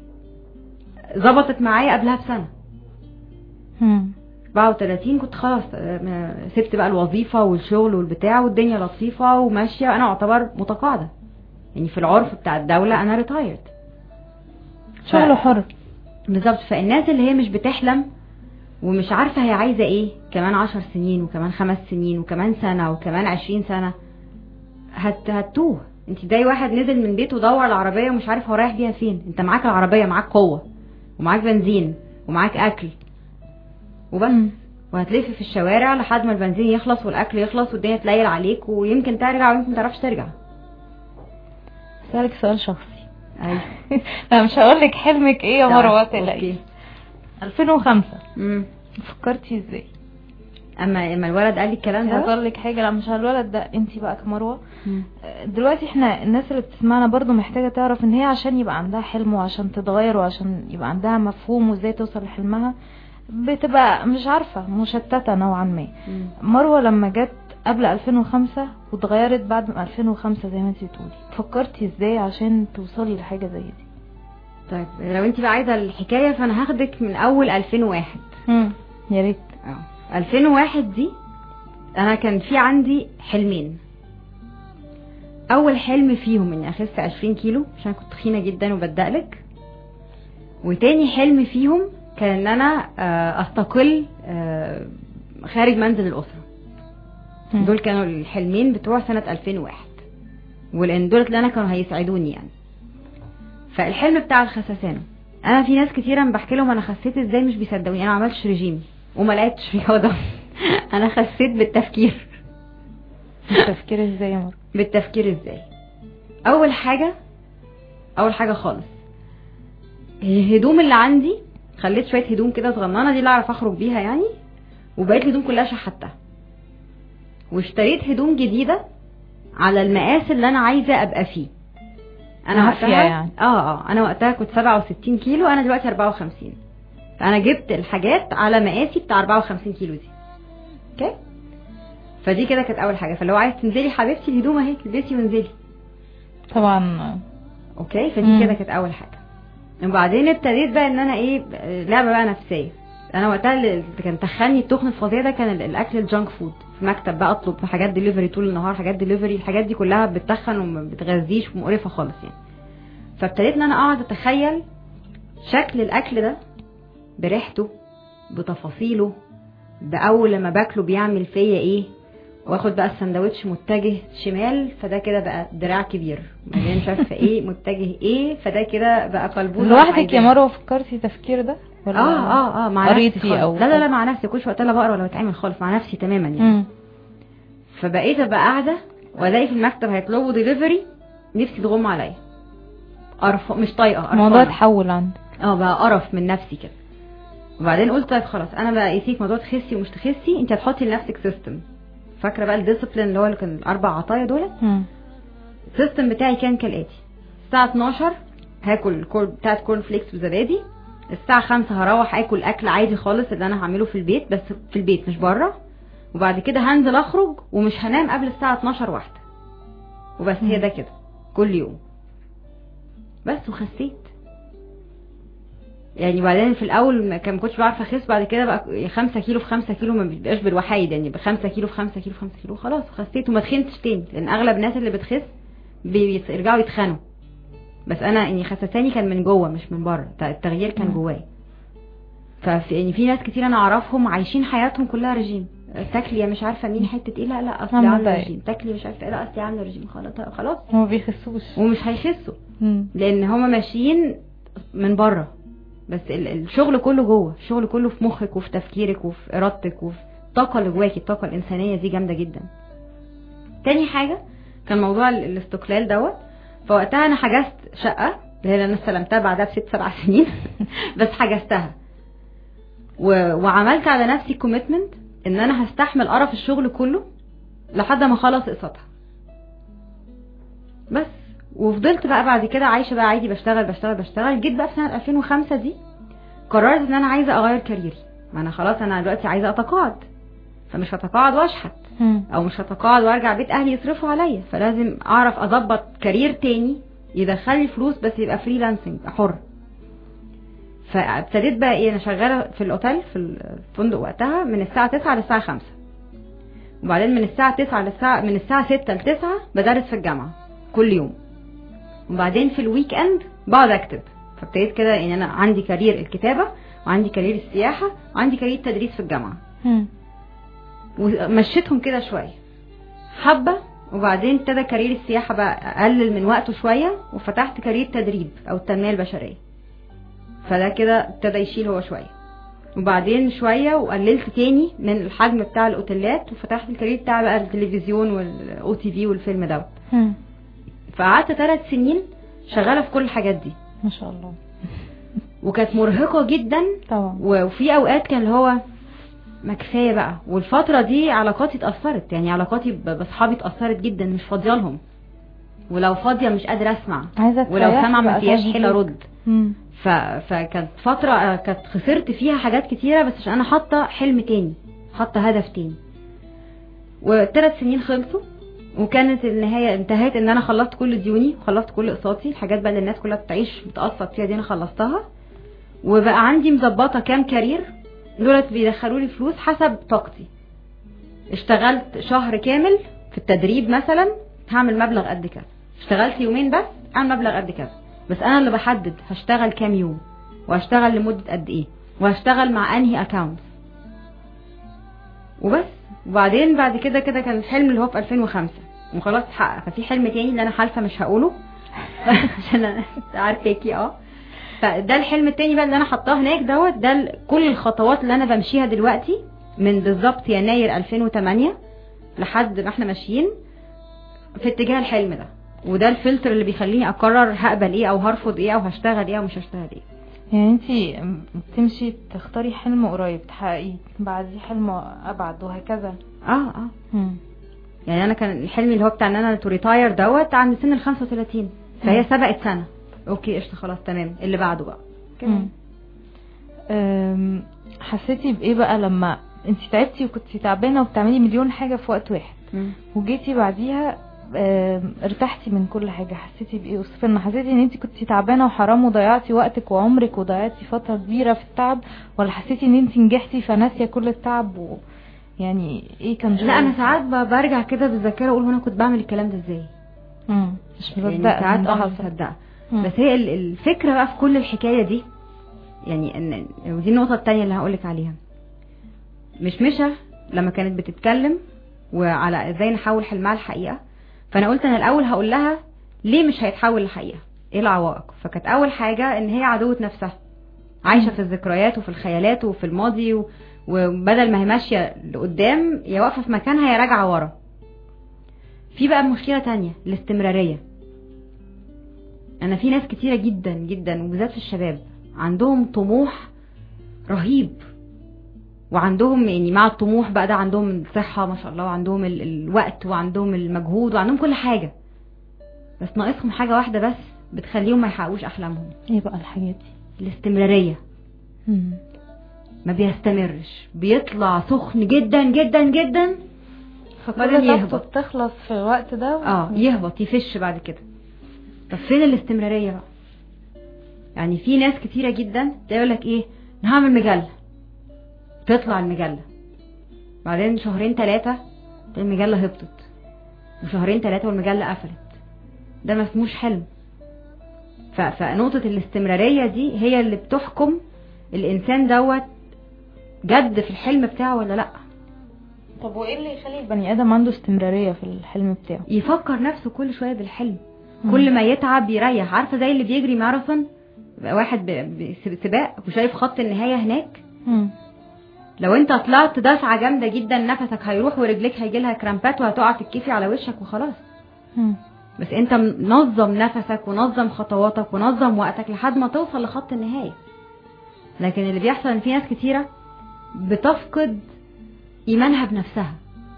ظبطت معايا قبلها بسنه مم. 34 كنت خلاص آه، سبت بقى الوظيفه والشغل والبتاع والدنيا لطيفه وماشيه انا اعتبر متقاعده يعني في العرف بتاع الدوله انا ريتايرد شغله حر بالظبط فالناس اللي هي مش بتحلم ومش عارفة هي عايزة ايه كمان عشر سنين وكمان خمس سنين وكمان سنة وكمان عشرين سنة هت هتوه انت زي واحد نزل من بيته ودور العربية ومش عارف هو رايح بيها فين انت معاك العربية معاك قوة ومعاك بنزين ومعاك اكل وبس مم. وهتلف في الشوارع لحد ما البنزين يخلص والاكل يخلص والدنيا تليل عليك ويمكن ترجع ويمكن متعرفش ترجع اسالك سؤال شخصي ايوه لا مش هقول لك حلمك ايه يا مروه أوكي. تلاقي 2005 امم فكرتي ازاي اما اما الولد قال لي الكلام ده هقول لك حاجه لا مش على الولد ده انت بقى كمروه مم. دلوقتي احنا الناس اللي بتسمعنا برضو محتاجة تعرف ان هي عشان يبقى عندها حلم وعشان تتغير وعشان يبقى عندها مفهوم وازاي توصل لحلمها بتبقى مش عارفة مشتتة نوعا ما مم. مروة لما جت قبل 2005 واتغيرت بعد ما 2005 زي ما انت بتقولي فكرتي ازاي عشان توصلي لحاجة زي دي طيب لو انت بقى عايزه الحكايه فانا هاخدك من اول 2001 مم. يا ريت اه 2001 دي انا كان في عندي حلمين اول حلم فيهم اني اخس 20 كيلو عشان كنت تخينه جدا وبدقلك وتاني حلم فيهم كان ان انا آه، استقل آه، خارج منزل الاسره مم. دول كانوا الحلمين بتوع سنه 2001 ولان دول اللي انا كانوا هيساعدوني يعني فالحلم بتاع الخسسان انا في ناس كتيره لما بحكي لهم انا خسيت ازاي مش بيصدقوني انا ما عملتش رجيم وما لعبتش رياضه انا خسيت بالتفكير التفكير ازاي يا مروه بالتفكير ازاي اول حاجه اول حاجه خالص الهدوم اللي عندي خليت شويه هدوم كده صغننه دي اللي اعرف اخرج بيها يعني وبقيت الهدوم كلها شحتها واشتريت هدوم جديده على المقاس اللي انا عايزه ابقى فيه انا عافية وقتها يعني. اه اه انا وقتها كنت 67 كيلو انا دلوقتي 54 فانا جبت الحاجات على مقاسي بتاع 54 كيلو دي اوكي فدي كده كانت اول حاجه فلو عايز تنزلي حبيبتي الهدوم اهي البسي وانزلي طبعا اوكي فدي مم. كده كانت اول حاجه وبعدين ابتديت بقى ان انا ايه لعبه بقى نفسيه انا وقتها اللي كان تخني التخن الفظيع ده كان ال- الاكل الجانك فود في مكتب بقى اطلب حاجات دليفري طول النهار حاجات دليفري الحاجات دي كلها بتتخن وما بتغذيش ومقرفه خالص يعني فابتديت ان انا اقعد اتخيل شكل الاكل ده بريحته بتفاصيله باول لما باكله بيعمل فيا ايه واخد بقى السندوتش متجه شمال فده كده بقى دراع كبير بعدين مش عارفه ايه متجه ايه فده كده بقى قلبوزه لوحدك يا عايزاها. مروه فكرتي التفكير ده ولا اه اه اه مع قريتي نفسي خالص. أو- لا لا لا مع نفسي كلش وقت لا بقرا ولا بتعمل خالص مع نفسي تماما يعني مم. فبقيت ابقى قاعده والاقي في المكتب هيطلبوا ديليفري نفسي تغم عليا قرف مش طايقه الموضوع قرفانة. اتحول عندك اه بقى قرف من نفسي كده وبعدين قلت طيب خلاص انا بقى يسيك موضوع تخسي ومش تخسي انت هتحطي لنفسك سيستم فاكره بقى الديسيبلين اللي هو اللي كان الاربع عطايا دول مم. السيستم بتاعي كان كالاتي الساعه 12 هاكل كور بتاعت كورن فليكس وزبادي الساعه 5 هروح اكل اكل عادي خالص اللي انا هعمله في البيت بس في البيت مش بره وبعد كده هنزل اخرج ومش هنام قبل الساعه 12 واحده وبس هي ده كده كل يوم بس وخسيت يعني بعدين في الاول ما كان ما كنتش بعرف اخس بعد كده بقى 5 كيلو في 5 كيلو ما بيبقاش بالوحيد يعني ب 5 كيلو في 5 كيلو في 5 كيلو خلاص خسيت وما تخنتش تاني لان اغلب الناس اللي بتخس بيرجعوا يتخنوا بس انا يعني خسساني كان من جوه مش من بره التغيير كان مم. جوايا ففي يعني في ناس كتير انا اعرفهم عايشين حياتهم كلها رجيم تاكلي يا مش عارفه مين حته ايه لا لا اصلي عاملة عامله دايت. رجيم تاكلي مش عارفه ايه لا اصلي عامله رجيم خلاص خلاص هما بيخسوش ومش هيخسوا مم. لان هما ماشيين من بره بس ال- الشغل كله جوه الشغل كله في مخك وفي تفكيرك وفي ارادتك وفي الطاقه اللي جواكي الطاقه الانسانيه دي جامده جدا تاني حاجه كان موضوع ال- الاستقلال دوت فوقتها انا حجزت شقه اللي هي اللي انا استلمتها بعدها بست سبع سنين بس حجزتها و... وعملت على نفسي كوميتمنت ان انا هستحمل قرف الشغل كله لحد ما اخلص اقساطها بس وفضلت بقى بعد كده عايشه بقى عادي بشتغل بشتغل بشتغل جيت بقى في سنه 2005 دي قررت ان انا عايزه اغير كاريري ما انا خلاص انا دلوقتي عايزه اتقاعد فمش هتقاعد واشحت مم. او مش هتقاعد وارجع بيت اهلي يصرفوا عليا فلازم اعرف اظبط كارير تاني يدخل لي فلوس بس يبقى فريلانسنج حر فابتديت بقى ايه انا شغاله في الاوتيل في الفندق وقتها من الساعه 9 للساعه 5 وبعدين من الساعه 9 للساعه من الساعه 6 ل 9 بدرس في الجامعه كل يوم وبعدين في الويك اند بقعد اكتب فابتديت كده يعني انا عندي كارير الكتابه وعندي كارير السياحه وعندي كارير التدريس في الجامعه مم. ومشيتهم كده شويه حبه وبعدين ابتدى كارير السياحه بقى اقلل من وقته شويه وفتحت كارير تدريب او التنميه البشريه فده كده ابتدى يشيل هو شويه وبعدين شويه وقللت تاني من الحجم بتاع الاوتيلات وفتحت الكارير بتاع بقى التلفزيون والاو تي في والفيلم دوت مم. فقعدت ثلاث سنين شغاله في كل الحاجات دي ما شاء الله وكانت مرهقه جدا طبعا وفي اوقات كان اللي هو ما كفايه بقى والفتره دي علاقاتي اتاثرت يعني علاقاتي ب- باصحابي اتاثرت جدا مش فاضيه لهم ولو فاضيه مش قادره اسمع عايزه ولو تريحي سامعه ما بقى فيهاش تعملي حيل إيه؟ ارد مم. ف... فكانت فتره آه، كانت خسرت فيها حاجات كتيره بس عشان انا حاطه حلم تاني حاطه هدف تاني والثلاث سنين خلصوا وكانت النهايه انتهت ان انا خلصت كل ديوني وخلصت كل اقساطي الحاجات بقى اللي الناس كلها بتعيش بتقسط فيها دي انا خلصتها وبقى عندي مظبطه كام كارير دولت بيدخلوا لي فلوس حسب طاقتي اشتغلت شهر كامل في التدريب مثلا هعمل مبلغ قد كذا اشتغلت يومين بس اعمل مبلغ قد كذا بس انا اللي بحدد هشتغل كام يوم وهشتغل لمده قد ايه وهشتغل مع انهي اكونت وبس وبعدين بعد كده كده كان الحلم اللي هو في 2005 وخلاص اتحقق ففي حلم تاني اللي انا حالفه مش هقوله عشان انا عارفاكي اه فده الحلم التاني بقى اللي انا حطاه هناك دوت ده ال- كل الخطوات اللي انا بمشيها دلوقتي من بالظبط يناير 2008 لحد ما احنا ماشيين في اتجاه الحلم ده وده الفلتر اللي بيخليني اقرر هقبل ايه او هرفض ايه او هشتغل ايه او مش هشتغل ايه يعني انتي بتمشي تختاري حلم قريب تحققيه بعديه حلم ابعد وهكذا اه اه يعني انا كان الحلم اللي هو بتاع ان انا تو ريتاير دوت عند سن ال 35 فهي مم. سبقت سنه اوكي قشطه خلاص تمام اللي بعده بقى كده. مم. أم، حسيتي بايه بقى لما انتي تعبتي وكنتي تعبانه وبتعملي مليون حاجه في وقت واحد مم. وجيتي بعديها أم، ارتحتي من كل حاجه حسيتي بايه وصفنا حسيتي ان انتي كنتي تعبانه وحرام وضيعتي وقتك وعمرك وضيعتي فتره كبيره في التعب ولا حسيتي ان انتي نجحتي فناسيه كل التعب و... يعني ايه كان لا انا شعورك؟ ساعات ب- برجع كده بالذاكره اقول هو انا كنت بعمل الكلام ده ازاي مم. مش يعني مصدقه ساعات إن ده اه مش حصل. مصدقه مم. بس هي ال- الفكره بقى في كل الحكايه دي يعني ان ودي النقطه التانية اللي هقولك عليها مش مشى لما كانت بتتكلم وعلى ازاي نحول حلمها لحقيقه فانا قلت انا الاول هقول لها ليه مش هيتحول لحقيقه ايه العوائق فكانت اول حاجه ان هي عدوه نفسها عايشه في الذكريات وفي الخيالات وفي الماضي و... وبدل ما هي ماشيه لقدام يا واقفه في مكانها يا راجعه ورا في بقى مشكله تانية الاستمراريه انا في ناس كتيره جدا جدا وبالذات في الشباب عندهم طموح رهيب وعندهم يعني مع الطموح بقى ده عندهم الصحه ما شاء الله وعندهم ال- الوقت وعندهم المجهود وعندهم كل حاجه بس ناقصهم حاجه واحده بس بتخليهم ما يحققوش احلامهم ايه بقى الحاجات دي الاستمراريه مم. ما بيستمرش بيطلع سخن جدا جدا جدا بعدين فكل طاقته يهبط. بتخلص في الوقت ده و... اه يهبط يفش بعد كده طب فين الاستمراريه بقى يعني في ناس كتيره جدا تقول لك ايه انا هعمل مجله تطلع المجله بعدين شهرين ثلاثه المجله هبطت وشهرين ثلاثه والمجله قفلت ده ما اسموش حلم ف- فنقطه الاستمراريه دي هي اللي بتحكم الانسان دوت جد في الحلم بتاعه ولا لا طب وايه اللي يخلي البني ادم عنده استمراريه في الحلم بتاعه يفكر نفسه كل شويه بالحلم مم. كل ما يتعب يريح عارفه زي اللي بيجري ماراثون يبقى واحد ب- ب- سباق وشايف خط النهايه هناك مم. لو انت طلعت دفعه جامده جدا نفسك هيروح ورجليك هيجي لها كرامبات وهتقع تتكفي على وشك وخلاص مم. بس انت منظم نفسك ونظم خطواتك ونظم وقتك لحد ما توصل لخط النهايه لكن اللي بيحصل ان في ناس كتيره بتفقد ايمانها بنفسها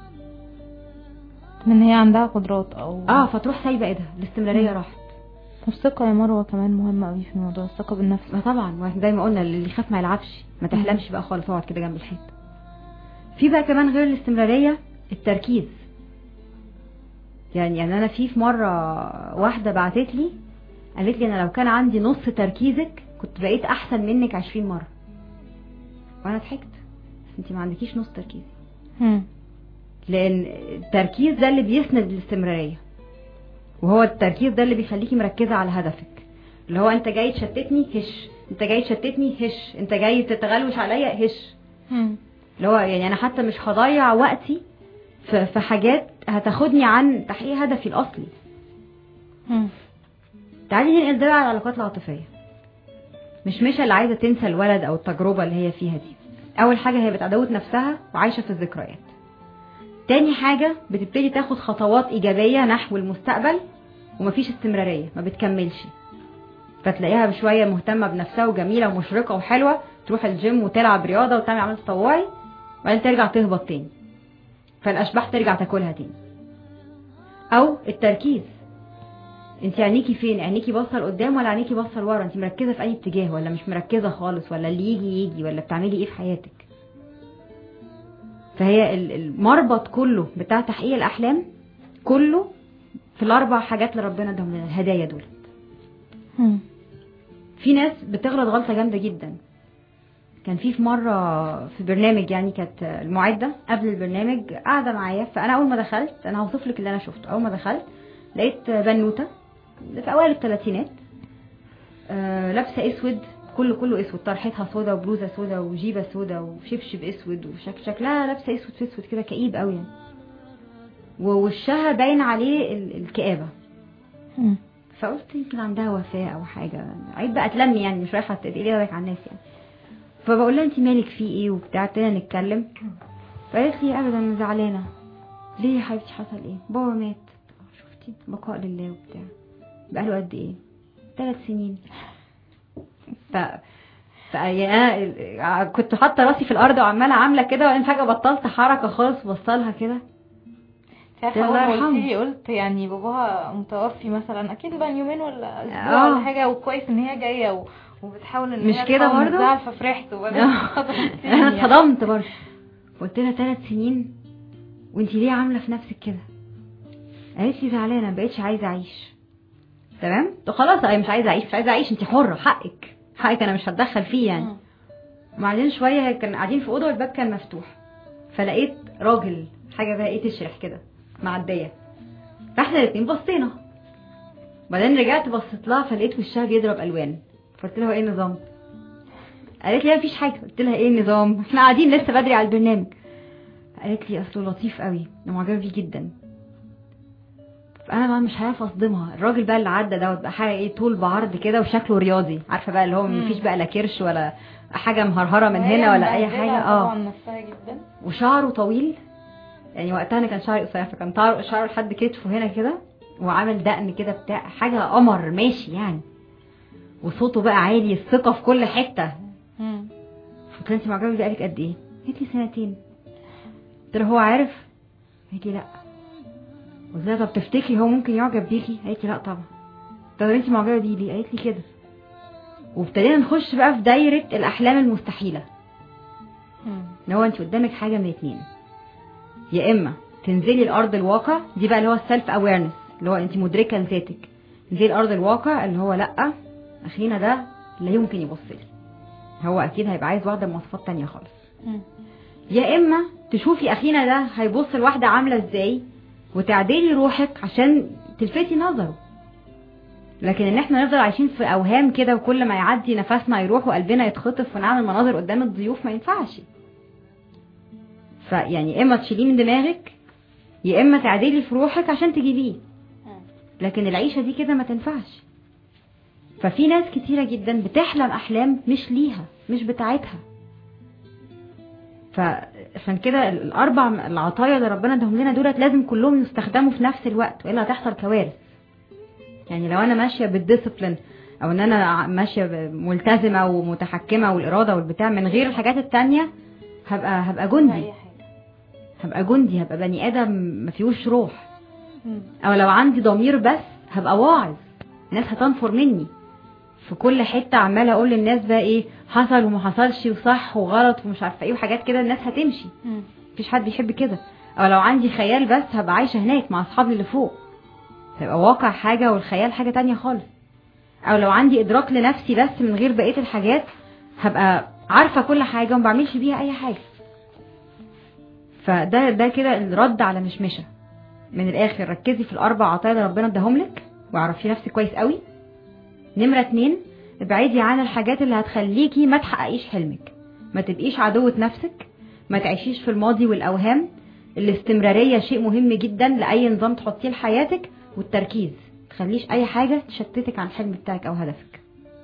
من هي عندها قدرات او اه فتروح سايبه ايدها الاستمراريه مم. راحت الثقه يا مروه كمان مهمه قوي في الموضوع الثقه بالنفس ما طبعا زي ما قلنا اللي يخاف ما يلعبش ما تحلمش بقى خالص اقعد كده جنب الحيط في بقى كمان غير الاستمراريه التركيز يعني يعني انا في في مره واحده بعتت لي قالت لي انا لو كان عندي نص تركيزك كنت بقيت احسن منك 20 مره وانا ضحكت بس انت ما عندكيش نص تركيز مم. لان التركيز ده اللي بيسند الاستمراريه وهو التركيز ده اللي بيخليكي مركزه على هدفك اللي هو انت جاي تشتتني هش انت جاي تشتتني هش انت جاي تتغلوش عليا هش مم. اللي هو يعني انا حتى مش هضيع وقتي في في حاجات هتاخدني عن تحقيق هدفي الاصلي مم. تعالي ننقل ده بقى على العلاقات العاطفيه مش مش اللي عايزه تنسى الولد او التجربه اللي هي فيها دي اول حاجه هي بتعدوت نفسها وعايشه في الذكريات تاني حاجه بتبتدي تاخد خطوات ايجابيه نحو المستقبل ومفيش استمراريه ما بتكملش فتلاقيها بشويه مهتمه بنفسها وجميله ومشرقه وحلوه تروح الجيم وتلعب رياضه وتعمل عمل تطوعي وبعدين ترجع تهبط تاني فالاشباح ترجع تاكلها تاني او التركيز انت عينيكي فين عينيكي باصه لقدام ولا عينيكي باصه لورا انت مركزه في اي اتجاه ولا مش مركزه خالص ولا اللي يجي يجي ولا بتعملي ايه في حياتك فهي ال- المربط كله بتاع تحقيق الاحلام كله في الاربع حاجات اللي ربنا ادهم لنا الهدايا دول مم. في ناس بتغلط غلطه جامده جدا كان في في مره في برنامج يعني كانت المعده قبل البرنامج قاعده معايا فانا اول ما دخلت انا هوصف لك اللي انا شفته اول ما دخلت لقيت بنوته في اوائل الثلاثينات آه، لابسه اسود كله كله اسود طرحتها سودا وبلوزه سودا وجيبه سودا وشبشب اسود وشكلها لابسه اسود في اسود كده كئيب قوي يعني ووشها باين عليه ال- الكآبه مم. فقلت يمكن عندها وفاة او حاجة عيب بقى تلمي يعني مش رايحة تقلي رايك على الناس يعني فبقول لها انت مالك في ايه وبتاع ابتدينا نتكلم فقالت لي ابدا انا زعلانة ليه يا حبيبتي حصل ايه بابا مات شفتي بقاء لله وبتاع بقاله قد ايه ثلاث سنين ف ف يعني انا كنت حاطه راسي في الارض وعماله عامله كده وبعدين فجاه بطلت حركه خالص وبصلها كده عارفه الله اول ما يرحمه. قلت لي قلت يعني باباها متوفي مثلا اكيد بقى يومين ولا اسبوع آه. ولا حاجه وكويس ان هي جايه و... وبتحاول ان مش هي كده تقاوم برضه؟ الزعل ففرحت وبعدين خطفت انا يعني. اتصدمت برضه قلت لها ثلاث سنين وانت ليه عامله في نفسك كده قالت لي زعلانه ما بقتش عايزه اعيش تمام قلت خلاص انا مش عايزه اعيش مش عايزه اعيش انت حره حقك حقك انا مش هتدخل فيه يعني مم. وبعدين شويه كان قاعدين في اوضه والباب كان مفتوح فلقيت راجل حاجه بقى ايه تشرح كده معديه فاحنا الاتنين بصينا بعدين رجعت بصيت لها فلقيت وشها بيضرب الوان فقلت لها هو ايه النظام قالت لي مفيش حاجه قلت لها ايه النظام احنا قاعدين لسه بدري على البرنامج قالت لي اصله لطيف قوي انا معجبه بيه جدا فانا بقى مش عارفه اصدمها الراجل بقى اللي عدى دوت بقى حاجه ايه طول بعرض كده وشكله رياضي عارفه بقى اللي هو مم. مفيش بقى لا كرش ولا حاجه مهرهره من وهي هنا ولا اي مبهدلة حاجه اه طبعا نفسها جدا وشعره طويل يعني وقتها انا كان شعري قصير فكان طار- شعره لحد كتفه هنا كده وعامل دقن كده بتاع حاجه قمر ماشي يعني وصوته بقى عالي الثقه في كل حته مم. قلت لها انت معجبه بيه بقالك قد ايه؟ قالت لي سنتين قلت لها هو عارف؟ قالت لي لا قلت لها طب تفتكري هو ممكن يعجب بيكي؟ قالت لي لا طبعا طب انت معجبه بيه ليه؟ قالت لي كده وابتدينا نخش بقى في دايره الاحلام المستحيله مم. ان هو انت قدامك حاجه من اتنين يا اما تنزلي الارض الواقع دي بقى اللي هو السيلف اويرنس اللي هو انت مدركه لذاتك تنزلي الارض الواقع اللي هو لا اخينا ده لا يمكن يبص لي هو اكيد هيبقى عايز واحده بمواصفات تانية خالص مم. يا اما تشوفي اخينا ده هيبص لواحده عامله ازاي وتعدلي روحك عشان تلفتي نظره لكن ان احنا نفضل عايشين في اوهام كده وكل ما يعدي نفسنا يروح وقلبنا يتخطف ونعمل مناظر قدام الضيوف ما ينفعش فيعني اما تشيليه من دماغك يا اما تعدلي في روحك عشان تجيبيه لكن العيشه دي كده ما تنفعش ففي ناس كتيره جدا بتحلم احلام مش ليها مش بتاعتها فعشان كده الاربع العطايا اللي ربنا ادهم لنا دولت لازم كلهم يستخدموا في نفس الوقت والا هتحصل كوارث يعني لو انا ماشيه بالديسيبلين او ان انا ماشيه ب- ملتزمه ومتحكمه والاراده والبتاع من غير الحاجات التانية هبقى هبقى جندي اي حاجه هبقى جندي هبقى بني ادم ما فيهوش روح مم. او لو عندي ضمير بس هبقى واعظ الناس هتنفر مني في كل حته عماله اقول للناس بقى ايه حصل وما حصلش وصح وغلط ومش عارفه ايه وحاجات كده الناس هتمشي مم. مفيش حد يحب كده او لو عندي خيال بس هبقى عايشه هناك مع اصحابي اللي فوق هيبقى واقع حاجه والخيال حاجه تانية خالص او لو عندي ادراك لنفسي بس من غير بقيه الحاجات هبقى عارفه كل حاجه وما بعملش بيها اي حاجه فده ده كده الرد على مشمشه من الاخر ركزي في الاربع عطايا اللي ربنا اداهم لك واعرفي نفسك كويس قوي نمره اتنين ابعدي عن الحاجات اللي هتخليكي ما تحققيش حلمك ما تبقيش عدوة نفسك ما تعيشيش في الماضي والاوهام الاستمرارية شيء مهم جدا لأي نظام تحطيه لحياتك والتركيز تخليش أي حاجة تشتتك عن الحلم بتاعك أو هدفك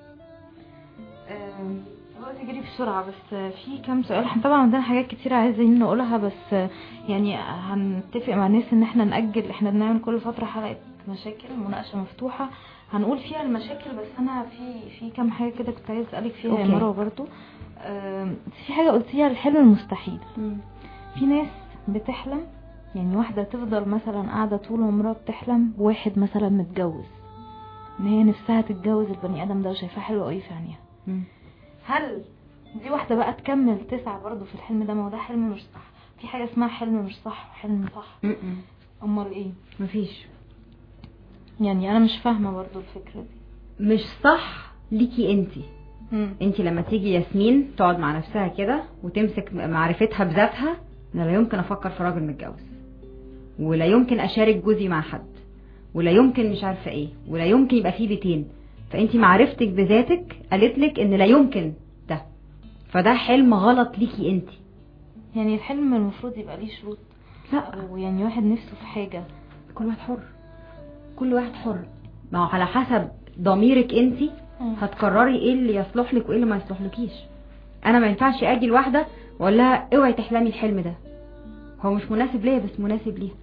آم، الوقت يجري بسرعة بس في كام سؤال احنا طبعا عندنا حاجات كتير عايزين نقولها بس يعني هنتفق مع الناس ان احنا نأجل احنا بنعمل كل فترة حلقة مشاكل مناقشة مفتوحة هنقول فيها المشاكل بس انا في في كام حاجة كده كنت عايز اسألك فيها يا أوكي. مروة برضو آم، في حاجة قلتيها الحلم المستحيل في ناس بتحلم يعني واحدة تفضل مثلا قاعدة طول عمرها بتحلم بواحد مثلا متجوز ان هي نفسها تتجوز البني ادم ده وشايفاه حلو قوي في عينيها هل دي واحدة بقى تكمل تسعى برضو في الحلم ده ما هو ده حلم مش صح في حاجة اسمها حلم مش صح وحلم صح امال ايه مفيش يعني انا مش فاهمه برضو الفكره دي مش صح ليكي انتي مم. انت لما تيجي ياسمين تقعد مع نفسها كده وتمسك معرفتها بذاتها انا لا يمكن افكر في راجل متجوز ولا يمكن اشارك جوزي مع حد ولا يمكن مش عارفه ايه ولا يمكن يبقى فيه بيتين فانت معرفتك بذاتك قالت لك ان لا يمكن ده فده حلم غلط ليكي انت يعني الحلم المفروض يبقى ليه شروط لا ويعني واحد نفسه في حاجه كل واحد حر كل واحد حر ما هو على حسب ضميرك انت هتقرري ايه اللي يصلح لك وايه اللي ما يصلحلكيش انا ما ينفعش اجي لواحده واقول لها اوعي تحلمي الحلم ده هو مش مناسب ليا بس مناسب ليها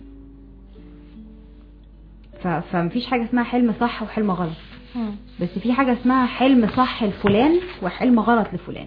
ف... فمفيش حاجه اسمها حلم صح وحلم غلط مم. بس في حاجه اسمها حلم صح لفلان وحلم غلط لفلان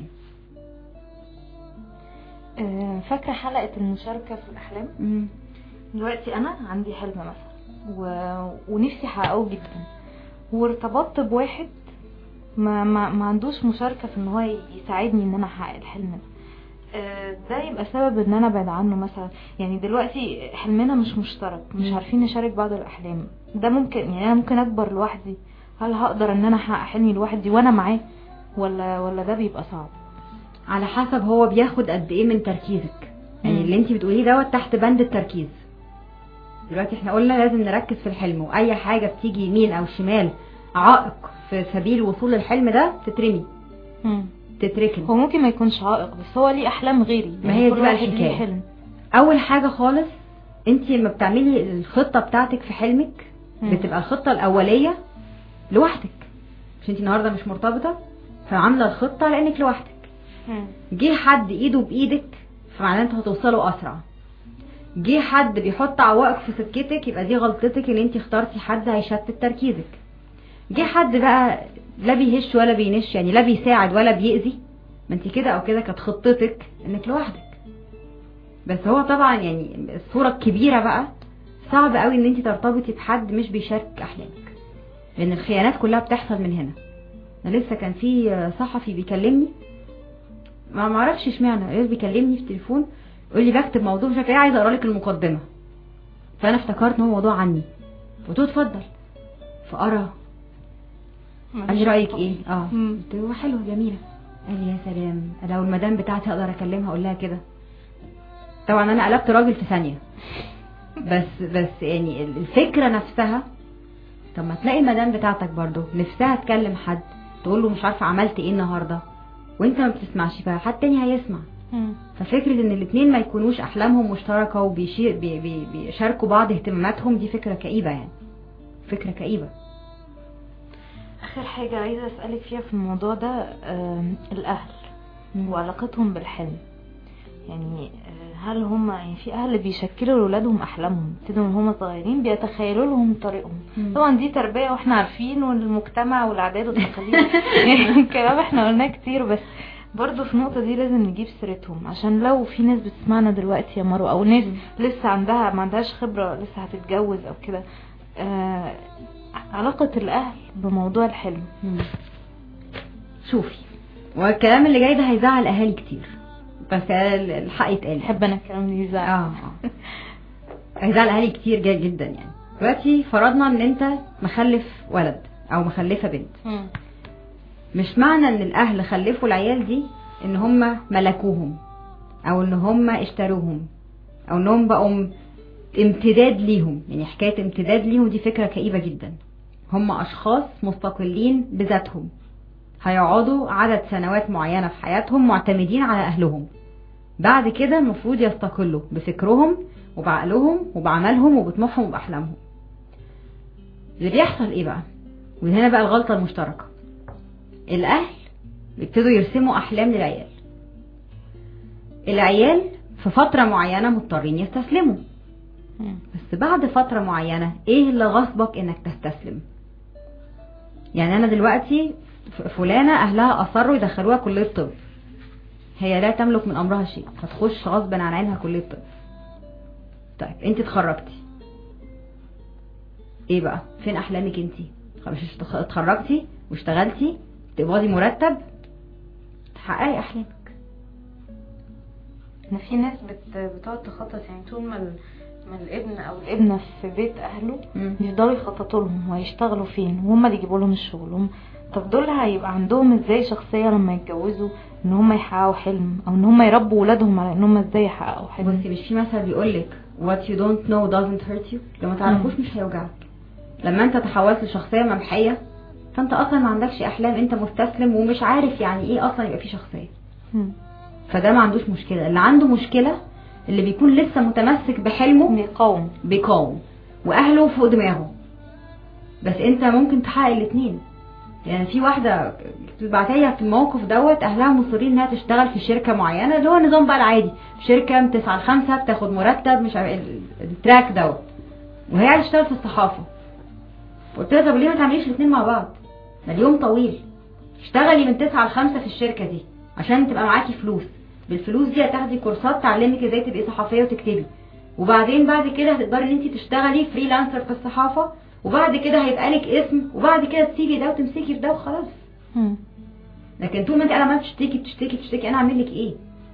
آه، فاكره حلقه المشاركه في الاحلام مم. دلوقتي انا عندي حلم مثلا و... ونفسي احققه جدا وارتبطت بواحد ما, ما, ما عندوش مشاركة في ان هو يساعدني ان انا احقق الحلم ده آه، ده يبقى سبب ان انا ابعد عنه مثلا يعني دلوقتي حلمنا مش مشترك مش مم. عارفين نشارك بعض الاحلام ده ممكن يعني انا ممكن اكبر لوحدي هل هقدر ان انا احقق حلمي لوحدي وانا معاه ولا ولا ده بيبقى صعب على حسب هو بياخد قد ايه من تركيزك يعني مم. اللي انت بتقوليه دوت تحت بند التركيز دلوقتي احنا قلنا لازم نركز في الحلم واي حاجه بتيجي يمين او شمال عائق في سبيل وصول الحلم ده تترمي مم. تتركن هو ممكن ما يكونش عائق بس هو ليه احلام غيري ما يعني هي كل دي بقى واحد ليه الحكاية. حلم اول حاجه خالص انت لما بتعملي الخطه بتاعتك في حلمك مم. بتبقى الخطه الاوليه لوحدك مش انت النهارده مش مرتبطه فعامله الخطه لانك لوحدك مم. جه حد ايده بايدك فمعناه انتوا هتوصلوا اسرع جه حد بيحط عوائق في سكتك يبقى دي غلطتك ان انت اخترتي حد هيشتت تركيزك جه حد بقى لا بيهش ولا بينش يعني لا بيساعد ولا بيأذي ما انت كده او كده كانت خطتك انك لوحدك بس هو طبعا يعني الصورة الكبيرة بقى صعب قوي ان انت ترتبطي بحد مش بيشارك احلامك لان الخيانات كلها بتحصل من هنا انا لسه كان في صحفي بيكلمني ما معرفش اشمعنى ايه بيكلمني في التليفون يقول لي بكتب موضوع مش عارف ايه عايز اقرا لك المقدمه فانا افتكرت ان هو موضوع عني قلت له اتفضل فقرا قال لي رايك ايه اه مم. قلت له حلوه جميله قال لي يا سلام لو المدام بتاعتي اقدر اكلمها اقول لها كده طبعا انا قلبت راجل في ثانيه بس بس يعني الفكره نفسها طب ما تلاقي المدام بتاعتك برضو نفسها تكلم حد تقول له مش عارفه عملت ايه النهارده وانت ما بتسمعش فحد تاني هيسمع مم. ففكرة ان الاتنين ما يكونوش احلامهم مشتركة وبيشاركوا بي بي بيشاركوا بعض اهتماماتهم دي فكرة كئيبة يعني فكرة كئيبة اخر حاجة عايزة اسألك فيها في الموضوع ده آم، الاهل وعلاقتهم بالحلم يعني آه، هل هم يعني في اهل بيشكلوا لاولادهم احلامهم ابتدوا من هم صغيرين بيتخيلوا لهم طريقهم مم. طبعا دي تربيه واحنا عارفين والمجتمع والعادات والتقاليد يعني كلام احنا قلناه كتير بس برضو في النقطة دي لازم نجيب سيرتهم عشان لو في ناس بتسمعنا دلوقتي يا مروة او ناس لسه عندها ما عندهاش خبرة لسه هتتجوز او كده آه علاقة الاهل بموضوع الحلم مم. شوفي والكلام اللي جاي ده هيزعل اهالي كتير بس الحق يتقال بحب انا الكلام اللي يزعل اه آه. هيزعل اهالي كتير جدا جدا يعني دلوقتي فرضنا ان انت مخلف ولد او مخلفه بنت مم. مش معنى ان الاهل خلفوا العيال دي ان هم ملكوهم او ان هم اشتروهم او انهم بقوا م- امتداد ليهم يعني حكاية امتداد ليهم دي فكرة كئيبة جدا هم اشخاص مستقلين بذاتهم هيقعدوا عدد سنوات معينة في حياتهم معتمدين على اهلهم بعد كده المفروض يستقلوا بفكرهم وبعقلهم وبعملهم وبطموحهم وبأحلامهم اللي بيحصل ايه بقى وهنا بقى الغلطة المشتركة الاهل بيبتدوا يرسموا احلام للعيال العيال في فترة معينة مضطرين يستسلموا مم. بس بعد فترة معينة ايه اللي غصبك انك تستسلم يعني انا دلوقتي ف- فلانة اهلها اصروا يدخلوها كلية طب هي لا تملك من امرها شيء هتخش غصبا عن عينها كلية طب طيب انت اتخرجتي ايه بقى فين احلامك انت خلاص اشت- اتخرجتي واشتغلتي تقبضي مرتب تحققي احلامك ان في ناس بت... بتقعد تخطط يعني طول ما ال... من الابن او الابنه في بيت اهله مم. بيفضلوا يخططوا لهم وهيشتغلوا فين وهم اللي يجيبوا لهم الشغل هم طب دول هيبقى عندهم ازاي شخصيه لما يتجوزوا ان هم يحققوا حلم او ان هم يربوا ولادهم على ان هم ازاي يحققوا حلم بصي مش في مثل بيقول لك what you don't know doesn't hurt you لو ما تعرفوش مش هيوجعك لما انت تحولت لشخصيه ممحيه فانت اصلا ما عندكش احلام انت مستسلم ومش عارف يعني ايه اصلا يبقى في شخصيه مم. فده ما عندوش مشكله اللي عنده مشكله اللي بيكون لسه متمسك بحلمه بيقاوم بيقاوم واهله فوق دماغه بس انت ممكن تحقق الاثنين يعني في واحده بعتها في الموقف دوت اهلها مصرين انها تشتغل في شركه معينه اللي هو النظام بقى العادي شركه من 9 ل 5 بتاخد مرتب مش عارف ال- التراك دوت وهي عايزه تشتغل في الصحافه قلت لها طب ليه ما تعمليش الاثنين مع بعض ده اليوم طويل اشتغلي من 9 ل 5 في الشركه دي عشان تبقى معاكي فلوس بالفلوس دي هتاخدي كورسات تعلمك ازاي تبقي صحفيه وتكتبي وبعدين بعد كده هتقدري ان انت تشتغلي فريلانسر في الصحافه وبعد كده هيبقى لك اسم وبعد كده تسيبي ده وتمسكي في ده وخلاص مم. لكن طول ما انت قاعده بتشتكي بتشتكي بتشتكي انا اعمل لك ايه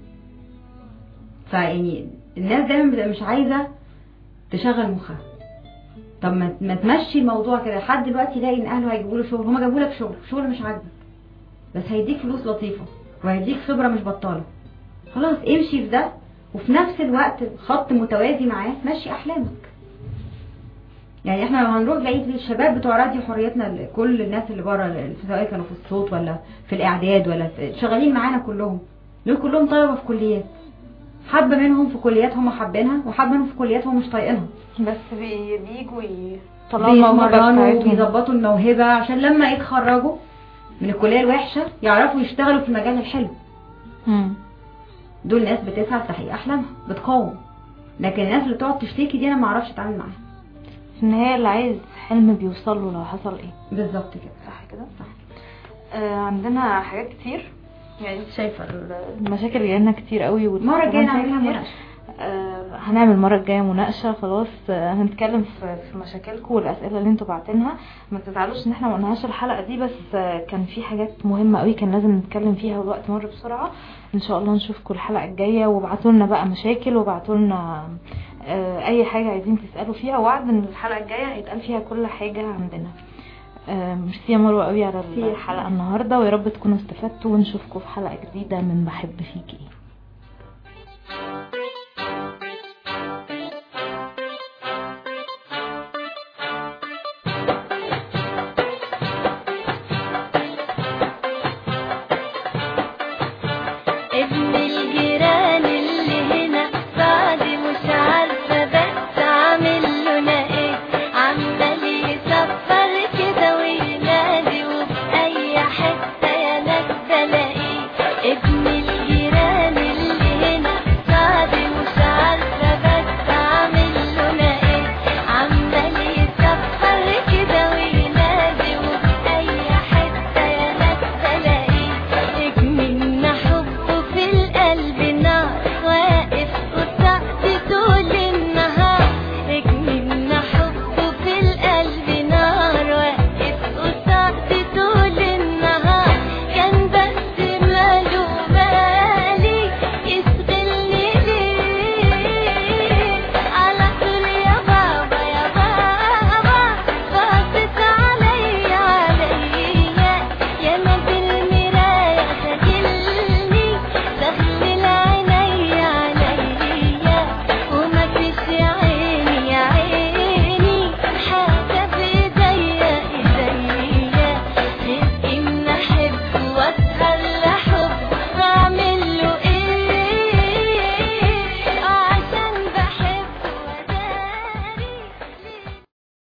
فيعني الناس دايما بتبقى مش عايزه تشغل مخها طب ما ما تمشي الموضوع كده لحد دلوقتي يلاقي ان اهله هيجيبوا له شغل هما جابوا لك شغل شغل مش عاجبك بس هيديك فلوس لطيفه وهيديك خبره مش بطاله خلاص امشي في ده وفي نفس الوقت خط متوازي معاه مشي احلامك يعني احنا لو هنروح بعيد للشباب بتوع راديو حريتنا ال- كل الناس اللي بره ال- سواء كانوا في الصوت ولا في الاعداد ولا في شغالين معانا كلهم دول كلهم طلبه في كليات حبه منهم في كليات هم حابينها وحبه منهم في كليات هم مش طايقينها بس بي- بيجوا يطلعوا الموهبه بيتمرنوا بتاعتهم وبيظبطوا الموهبه عشان لما يتخرجوا من الكليه الوحشه يعرفوا يشتغلوا في المجال الحلو مم. دول ناس بتسعى لتحقيق احلامها بتقاوم لكن الناس اللي بتقعد تشتكي دي انا ما اعرفش اتعامل معاها في النهايه اللي عايز حلم بيوصل له لو حصل ايه بالظبط كده صح كده صح آه عندنا حاجات كتير يعني انت شايفه ال- المشاكل اللي جايلنا كتير قوي المره الجايه والمشاكل نعملها كتير. مناقشه آه هنعمل المره الجايه مناقشه خلاص آه هنتكلم في, في مشاكلكم والاسئله اللي انتوا بعتينها ما تزعلوش ان احنا ما قلناهاش الحلقه دي بس آه كان في حاجات مهمه قوي كان لازم نتكلم فيها والوقت مر بسرعه ان شاء الله نشوفكم الحلقه الجايه وابعتوا لنا بقى مشاكل وابعتوا لنا آه اي حاجه عايزين تسالوا فيها وعد ان الحلقه الجايه هيتقال فيها كل حاجه عندنا آه، ميرسي يا مروه قوي على ميرسي. الحلقه النهارده ويا رب تكونوا استفدتوا ونشوفكم في حلقه جديده من بحب فيكي